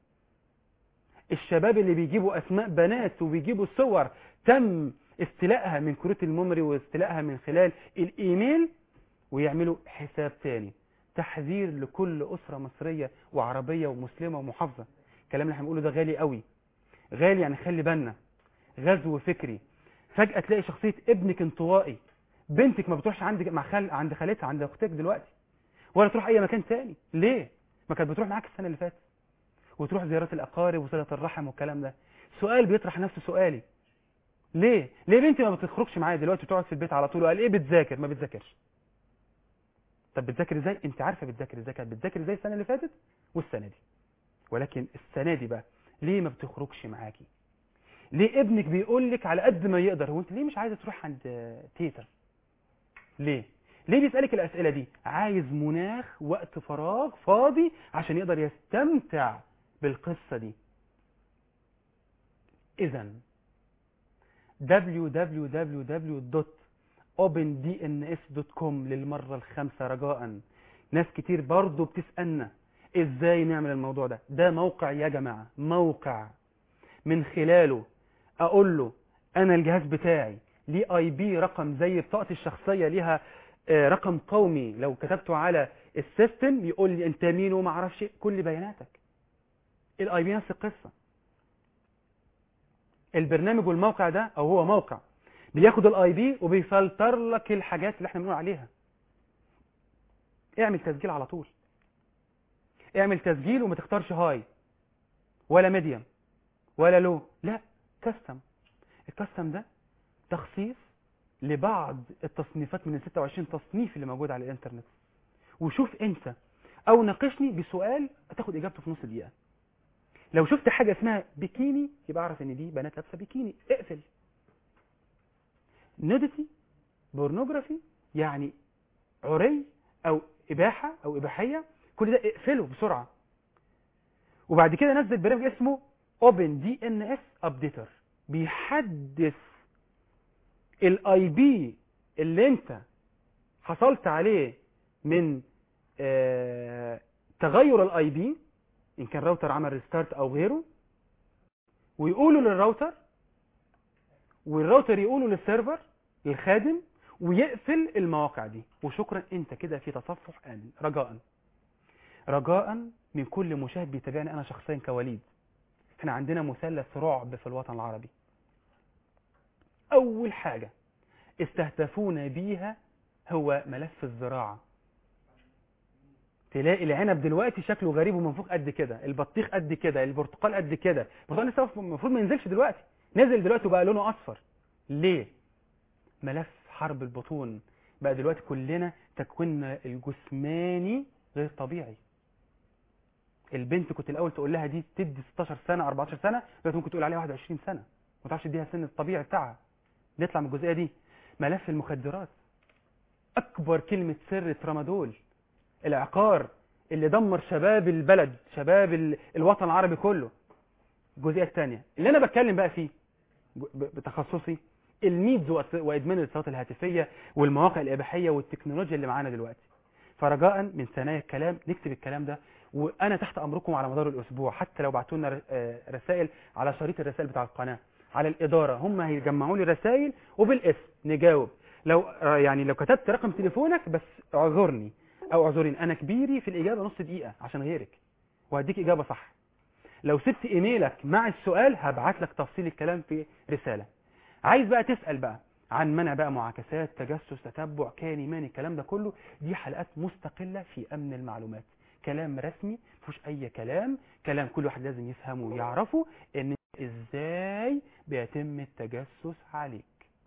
الشباب اللي بيجيبوا اسماء بنات وبيجيبوا صور تم استيلائها من كروت الميموري واستيلائها من خلال الايميل ويعملوا حساب تاني تحذير لكل اسره مصريه وعربيه ومسلمه ومحافظه الكلام اللي احنا بنقوله ده غالي قوي غالي يعني خلي بالنا غزو فكري فجأة تلاقي شخصية ابنك انطوائي بنتك ما بتروحش عند مع خال عند خالتها عند اختك دلوقتي ولا تروح اي مكان تاني ليه ما كانت بتروح معاك السنة اللي فاتت وتروح زيارات الاقارب وصلة الرحم والكلام ده سؤال بيطرح نفسه سؤالي ليه ليه بنتي ما بتخرجش معايا دلوقتي وتقعد في البيت على طول وقال ايه بتذاكر ما بتذاكرش طب بتذاكر ازاي انت عارفه بتذاكر ازاي كانت بتذاكر ازاي السنه اللي فاتت والسنه دي ولكن السنه دي بقى ليه ما بتخرجش معاكي ليه ابنك بيقول لك على قد ما يقدر هو انت ليه مش عايزه تروح عند تيتر ليه ليه بيسالك الاسئله دي عايز مناخ وقت فراغ فاضي عشان يقدر يستمتع بالقصه دي اذا www.opendns.com للمره الخامسه رجاء ناس كتير برضو بتسالنا ازاي نعمل الموضوع ده ده موقع يا جماعه موقع من خلاله اقول له انا الجهاز بتاعي ليه اي بي رقم زي بطاقتي الشخصيه ليها آه، رقم قومي لو كتبته على السيستم يقول لي انت مين وما اعرفش إيه، كل بياناتك الاي بي نفس القصه البرنامج والموقع ده او هو موقع بياخد الاي بي وبيفلتر لك الحاجات اللي احنا بنقول عليها اعمل تسجيل على طول اعمل تسجيل وما تختارش هاي ولا ميديوم ولا لو لا كاستم الكاستم ده تخصيص لبعض التصنيفات من ال 26 تصنيف اللي موجود على الانترنت وشوف انت او ناقشني بسؤال تاخد اجابته في نص دقيقه لو شفت حاجه اسمها بيكيني يبقى اعرف ان دي بنات لابسه بيكيني اقفل نوديتي بورنوجرافي يعني عري او اباحه او اباحيه كل ده اقفله بسرعه وبعد كده نزل برنامج اسمه اوبن دي ان اس ابديتر بيحدث الاي بي اللي انت حصلت عليه من آه تغير الاي بي ان كان راوتر عمل ريستارت او غيره ويقولوا للراوتر والراوتر يقولوا للسيرفر للخادم ويقفل المواقع دي وشكرا انت كده في تصفح امن رجاء رجاء من كل مشاهد بيتابعني انا شخصيا كوليد احنا عندنا مثلث رعب في الوطن العربي اول حاجة استهدفونا بيها هو ملف الزراعة تلاقي العنب دلوقتي شكله غريب ومنفوخ قد كده البطيخ قد كده البرتقال قد كده البرتقال لسه المفروض ما ينزلش دلوقتي نزل دلوقتي وبقى لونه اصفر ليه ملف حرب البطون بقى دلوقتي كلنا تكويننا الجسماني غير طبيعي البنت كنت الاول تقول لها دي تدي 16 سنه 14 سنه دلوقتي ممكن تقول عليها 21 سنه ما تعرفش تديها السن الطبيعي بتاعها نطلع من الجزئيه دي ملف المخدرات اكبر كلمه سر ترامادول العقار اللي دمر شباب البلد شباب ال- الوطن العربي كله الجزئيه الثانيه اللي انا بتكلم بقى فيه ب- بتخصصي الميدز وأس- وادمان الاتصالات الهاتفيه والمواقع الاباحيه والتكنولوجيا اللي معانا دلوقتي فرجاء من ثنايا الكلام نكتب الكلام ده وانا تحت امركم على مدار الاسبوع حتى لو بعتوا لنا ر- آه، رسائل على شريط الرسائل بتاع القناه على الاداره هم هيجمعوا لي رسائل وبالاسم نجاوب لو آه، يعني لو كتبت رقم تليفونك بس اعذرني او اعذرين انا كبيري في الاجابه نص دقيقه عشان غيرك وهديك اجابه صح لو سبت ايميلك مع السؤال هبعت لك تفصيل الكلام في رساله عايز بقى تسال بقى عن منع بقى معاكسات تجسس تتبع كاني ماني الكلام ده كله دي حلقات مستقله في امن المعلومات كلام رسمي مفيهوش اي كلام كلام كل واحد لازم يفهمه ويعرفه ان ازاي بيتم التجسس عليك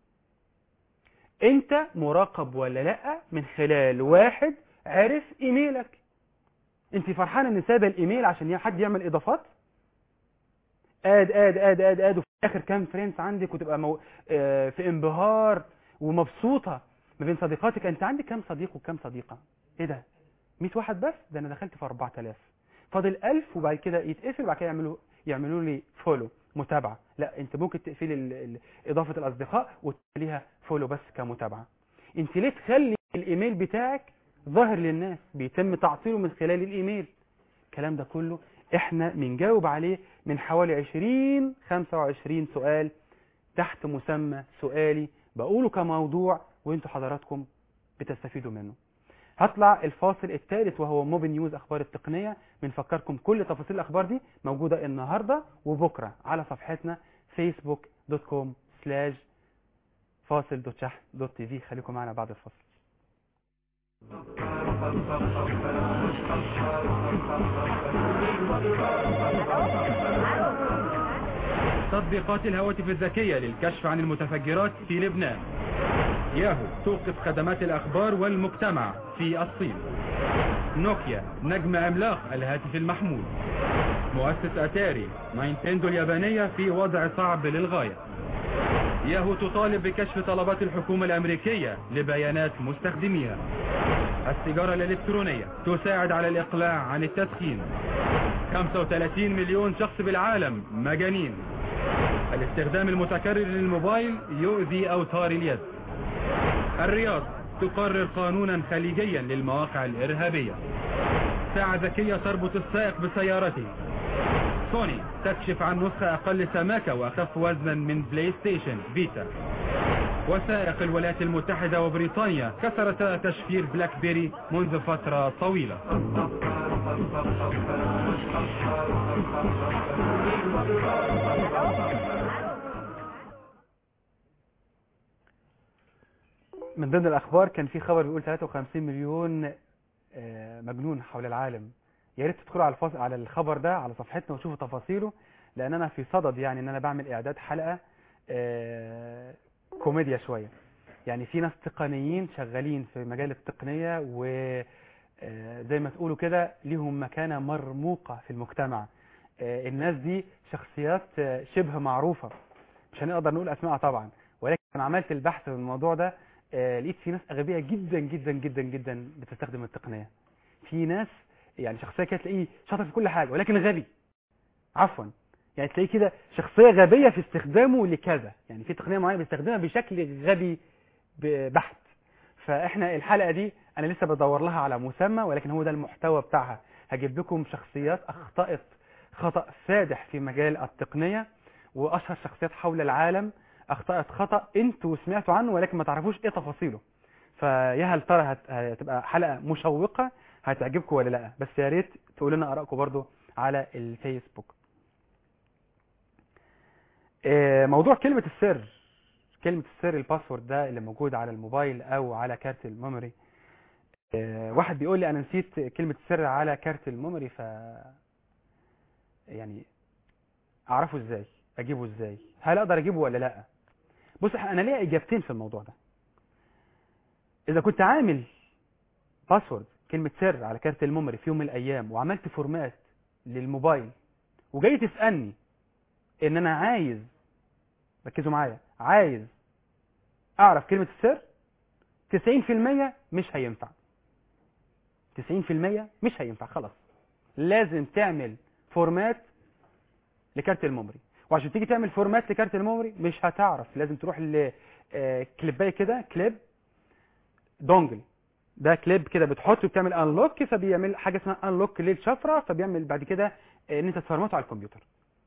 انت مراقب ولا لا من خلال واحد عرف ايميلك انت فرحانه ان سايبه الايميل عشان حد يعمل اضافات اد اد اد اد اد وفي الاخر كام فريندز عندك وتبقى مو... آه في انبهار ومبسوطه ما بين صديقاتك انت عندك كام صديق وكام صديقه ايه ده 100 واحد بس ده انا دخلت في 4000 فاضل 1000 وبعد كده يتقفل وبعد كده يعملوا يعملوا لي فولو متابعه لا انت ممكن تقفلي ال- ال- اضافه الاصدقاء وتخليها فولو بس كمتابعه انت ليه تخلي الايميل بتاعك ظاهر للناس بيتم تعطيله من خلال الايميل الكلام ده كله احنا بنجاوب عليه من حوالي 20 25 سؤال تحت مسمى سؤالي بقوله كموضوع وانتوا حضراتكم بتستفيدوا منه هطلع الفاصل الثالث وهو موبي نيوز اخبار التقنيه بنفكركم كل تفاصيل الاخبار دي موجوده النهارده وبكره على صفحتنا فيسبوك دوت كوم سلاش فاصل دوت شحن دوت تي في خليكم معنا بعد الفاصل تطبيقات الهواتف الذكية للكشف عن المتفجرات في لبنان ياهو توقف خدمات الأخبار والمجتمع في الصين نوكيا نجم عملاق الهاتف المحمول مؤسس أتاري ناينتندو اليابانية في وضع صعب للغاية ياهو تطالب بكشف طلبات الحكومة الأمريكية لبيانات مستخدميها السيجارة الإلكترونية تساعد على الإقلاع عن التدخين 35 مليون شخص بالعالم مجانين الاستخدام المتكرر للموبايل يؤذي أوتار اليد الرياض تقرر قانونا خليجيا للمواقع الإرهابية ساعة ذكية تربط السائق بسيارته سوني تكشف عن نسخة أقل سماكة وأخف وزنا من بلاي ستيشن فيتا وسائق الولايات المتحدة وبريطانيا كسرتا تشفير بلاك بيري منذ فترة طويلة من ضمن الاخبار كان في خبر بيقول 53 مليون آه، مجنون حول العالم يا ريت تدخلوا على الفص... على الخبر ده على صفحتنا وتشوفوا تفاصيله لان انا في صدد يعني ان انا بعمل اعداد حلقه آه، كوميديا شويه يعني في ناس تقنيين شغالين في مجال التقنيه و آه، زي ما تقولوا كده ليهم مكانه مرموقه في المجتمع آه، الناس دي شخصيات آه، شبه معروفه مش هنقدر نقول اسمائها طبعا ولكن انا عملت البحث في الموضوع ده آه، لقيت في ناس اغبياء جدا جدا جدا جدا بتستخدم التقنيه في ناس يعني شخصيه كده تلاقيه شاطر في كل حاجه ولكن غبي عفوا يعني تلاقيه كده شخصيه غبيه في استخدامه لكذا يعني في تقنيه معينه بيستخدمها بشكل غبي ب- بحت فاحنا الحلقه دي انا لسه بدور لها على مسمى ولكن هو ده المحتوى بتاعها هجيب لكم شخصيات اخطات خطا فادح في مجال التقنيه واشهر شخصيات حول العالم اخطات خطا انتوا سمعتوا عنه ولكن ما تعرفوش ايه تفاصيله فيا هل ترى هت- هتبقى حلقه مشوقه هتعجبكم ولا لا بس يا ريت تقولوا لنا ارائكم برضو على الفيسبوك آه، موضوع كلمه السر كلمه السر الباسورد ده اللي موجود على الموبايل او على كارت الميموري آه، واحد بيقول لي انا نسيت كلمه السر على كارت الميموري ف يعني اعرفه ازاي اجيبه ازاي هل اقدر اجيبه ولا لا بص انا ليا اجابتين في الموضوع ده اذا كنت عامل باسورد كلمه سر على كارت الميموري في يوم من الايام وعملت فورمات للموبايل وجاي تسالني ان انا عايز ركزوا معايا عايز اعرف كلمه السر 90% مش هينفع 90% مش هينفع خلاص لازم تعمل فورمات لكارت الميموري وعشان تيجي تعمل فورمات لكارت الميموري مش هتعرف لازم تروح لكليبايه كده كليب دونجل ده كليب كده بتحطه بتعمل انلوك فبيعمل حاجه اسمها انلوك للشفره فبيعمل بعد كده ان انت تفرمته على الكمبيوتر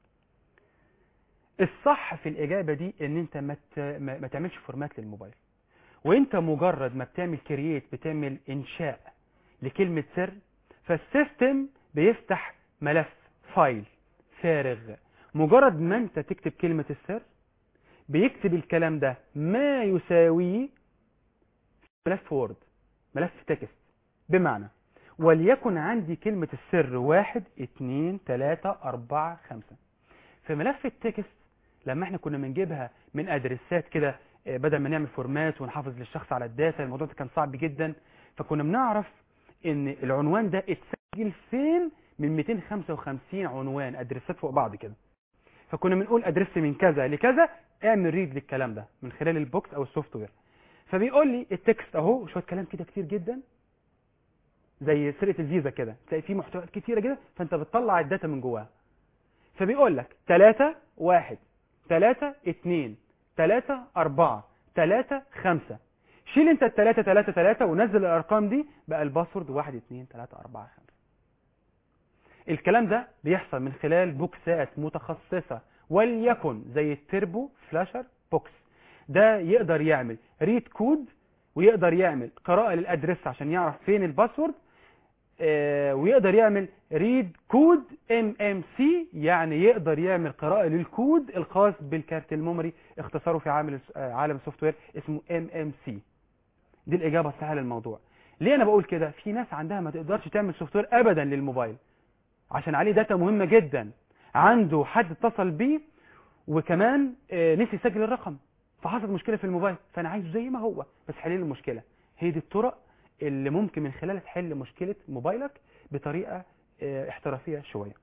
الصح في الاجابه دي ان انت ما ت- ما ما تعملش فورمات للموبايل وانت مجرد ما بتعمل كرييت بتعمل انشاء لكلمه سر فالسيستم بيفتح ملف فايل فارغ مجرد ما انت تكتب كلمه السر بيكتب الكلام ده ما يساويه ملف وورد ملف تكست بمعنى وليكن عندي كلمة السر واحد اتنين تلاتة اربعة خمسة في ملف التكست لما احنا كنا بنجيبها من ادرسات كده آه، بدل ما نعمل فورمات ونحافظ للشخص على الداتا الموضوع ده كان صعب جدا فكنا بنعرف ان العنوان ده اتسجل فين من 255 عنوان ادرسات فوق بعض كده فكنا بنقول ادرس من كذا لكذا اعمل ريد للكلام ده من خلال البوكس او السوفت وير فبيقول لي التكست اهو شويه كلام كده كتير جدا زي سرقه الفيزا كده تلاقي فيه محتويات كتيره جدا فانت بتطلع الداتا من جواها فبيقول لك 3 1 3 2 3 4 3 5 شيل انت الثلاثة 3 3 ونزل الارقام دي بقى الباسورد 1 2 3 4 5 الكلام ده بيحصل من خلال بوكسات متخصصة وليكن زي التربو فلاشر بوكس ده يقدر يعمل ريد كود ويقدر يعمل قراءة للأدرس عشان يعرف فين الباسورد آه، ويقدر يعمل ريد كود ام ام سي يعني يقدر يعمل قراءة للكود الخاص بالكارت الميموري اختصاره في عالم آه، عالم السوفت وير اسمه ام ام سي دي الإجابة الصحيحة للموضوع ليه أنا بقول كده في ناس عندها ما تقدرش تعمل سوفت وير أبدا للموبايل عشان عليه داتا مهمة جدا عنده حد اتصل بيه وكمان آه، نسي يسجل الرقم فحصلت مشكلة في الموبايل فأنا عايزه زي ما هو بس حل لي المشكلة هي دي الطرق اللي ممكن من خلالها تحل مشكلة موبايلك بطريقة آه، احترافية شوية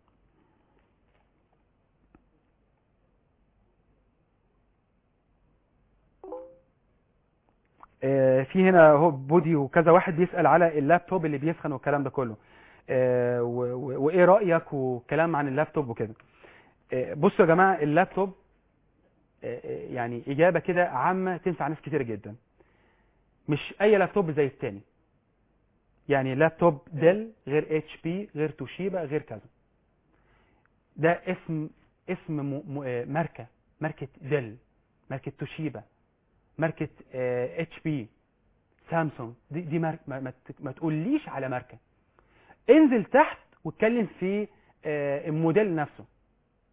آه، في هنا هو بودي وكذا واحد بيسأل على اللابتوب اللي بيسخن والكلام ده كله آه، و- و- وايه رأيك وكلام عن اللابتوب وكده آه، بصوا يا جماعة اللابتوب آه، آه، يعني إجابة كده عامة تنفع ناس كتير جدا مش أي لابتوب زي التاني يعني لابتوب ديل غير اتش بي غير توشيبا غير كذا ده اسم اسم م... م... آه، ماركة ماركة ديل ماركة توشيبا ماركة اتش بي سامسونج دي, دي ماركة ما, ما, ت- ما تقوليش على ماركة انزل تحت واتكلم في آه، الموديل نفسه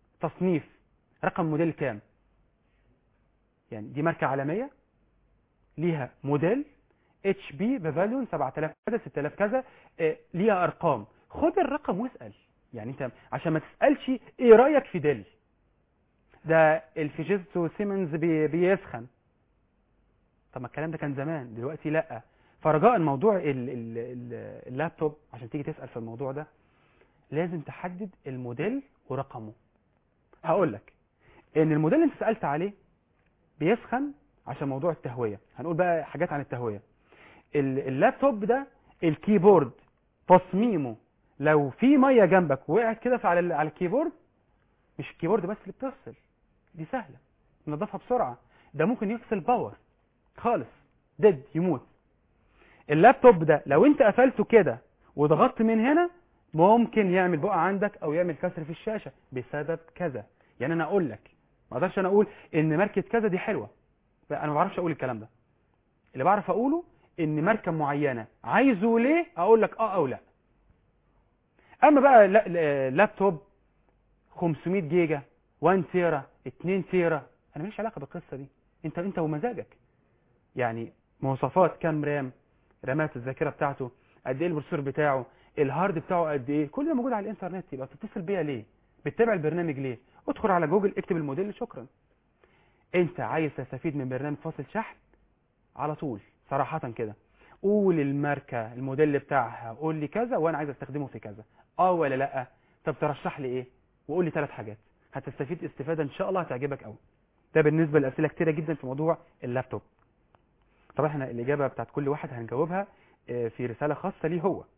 تصنيف رقم موديل كام يعني دي ماركة عالمية ليها موديل اتش بي بافاليون 7000 كذا 6000 كذا آه، ليها ارقام خد الرقم واسال يعني انت عشان ما تسالش ايه رايك في ديل ده الفيجيتو سيمنز بي بيسخن طب ما الكلام ده كان زمان دلوقتي لا فرجاء موضوع ال ال ال اللابتوب عشان تيجي تسال في الموضوع ده لازم تحدد الموديل ورقمه هقول لك ان الموديل اللي انت سالت عليه بيسخن عشان موضوع التهويه هنقول بقى حاجات عن التهويه ال- اللابتوب ده الكيبورد تصميمه لو في ميه جنبك وقعت كده في- على ال- على الكيبورد مش الكيبورد بس اللي بتفصل دي سهله ننضفها بسرعه ده ممكن يفصل باور خالص ديد يموت اللابتوب ده لو انت قفلته كده وضغطت من هنا ممكن يعمل بقع عندك او يعمل كسر في الشاشه بسبب كذا يعني انا اقول لك ما اقدرش انا اقول ان ماركه كذا دي حلوه لا انا ما بعرفش اقول الكلام ده اللي بعرف اقوله ان ماركه معينه عايزه ليه اقول لك اه او لا اما بقى لا- لا- لابتوب 500 جيجا 1 تيرا 2 تيرا انا ماليش علاقه بالقصه دي انت انت ومزاجك يعني مواصفات كام رام رامات الذاكره بتاعته قد ايه البروسيسور بتاعه الهارد بتاعه قد ايه كل ده موجود على الانترنت يبقى بتتصل بيا ليه بتتابع البرنامج ليه ادخل على جوجل اكتب الموديل شكرا انت عايز تستفيد من برنامج فاصل شحن على طول صراحة كده قول الماركة الموديل بتاعها قول لي كذا وانا عايز استخدمه في كذا اه ولا لا طب ترشح لي ايه وقول لي ثلاث حاجات هتستفيد استفادة ان شاء الله هتعجبك قوي ده بالنسبة لأسئلة كتيرة جدا في موضوع اللابتوب طبعا احنا الإجابة بتاعت كل واحد هنجاوبها آه، في رسالة خاصة ليه هو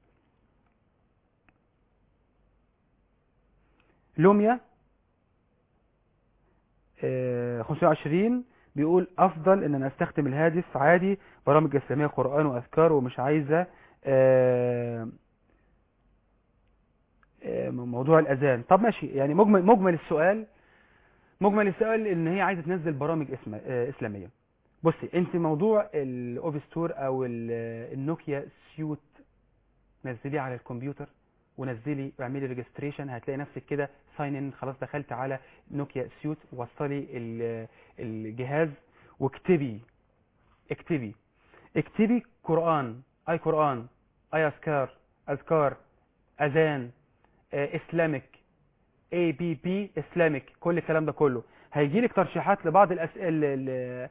لوميا آه، 520 بيقول افضل ان انا استخدم الهاتف عادي برامج اسلاميه قران واذكار ومش عايزه آه، آه، موضوع الاذان طب ماشي يعني مجمل مجمل السؤال مجمل السؤال ان هي عايزه تنزل برامج اسم آه، اسلاميه بصي انت موضوع الاوفي ستور او ال- النوكيا سيوت نزليه على الكمبيوتر ونزلي واعملي ريجستريشن هتلاقي نفسك كده ساين ان خلاص دخلت على نوكيا سيوت وصلي ال- الجهاز واكتبي اكتبي اكتبي قرآن اي قرآن اي اذكار اذكار اذان اسلامك اي بي بي اسلامك كل الكلام ده كله هيجي لك ترشيحات لبعض الاسئله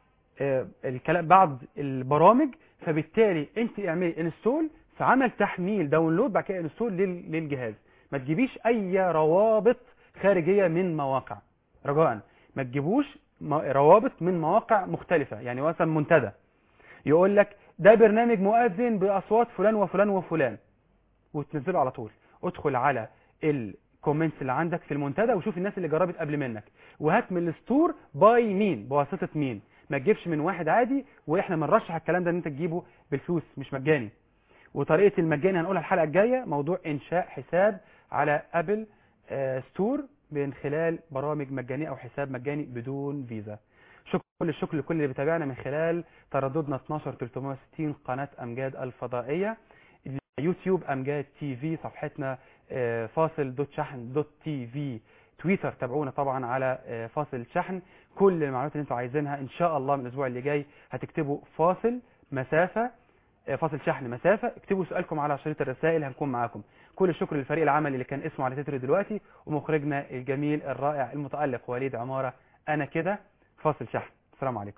الكلام بعض البرامج فبالتالي انت اعملي انستول في عمل تحميل داونلود بعد كده انستول لل- للجهاز ما تجيبيش اي روابط خارجيه من مواقع رجاء ما تجيبوش م- روابط من مواقع مختلفه يعني مثلا منتدى يقول لك ده برنامج مؤذن باصوات فلان وفلان وفلان وتنزله على طول ادخل على الكومنتس اللي عندك في المنتدى وشوف الناس اللي جربت قبل منك وهات من الستور باي مين بواسطه مين ما تجيبش من واحد عادي واحنا بنرشح الكلام ده ان انت تجيبه بالفلوس مش مجاني وطريقه المجاني هنقولها الحلقه الجايه موضوع انشاء حساب على ابل آه، ستور من خلال برامج مجانيه او حساب مجاني بدون فيزا شكرا كل الشكر لكل اللي بيتابعنا من خلال ترددنا 12360 قناه امجاد الفضائيه يوتيوب امجاد تي في صفحتنا آه، فاصل دوت شحن دوت تي في تويتر تابعونا طبعا على آه، فاصل شحن كل المعلومات اللي انتوا عايزينها ان شاء الله من الاسبوع اللي جاي هتكتبوا فاصل مسافه آه، فاصل شحن مسافه اكتبوا سؤالكم على شريط الرسائل هنكون معاكم كل الشكر للفريق العمل اللي كان اسمه على تتر دلوقتي ومخرجنا الجميل الرائع المتالق وليد عماره انا كده فاصل شحن السلام عليكم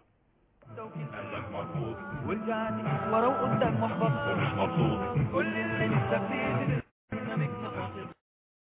قلبك مرفوض ورجعت ورا وقدام محبط ومش مبسوط كل اللي انت فيه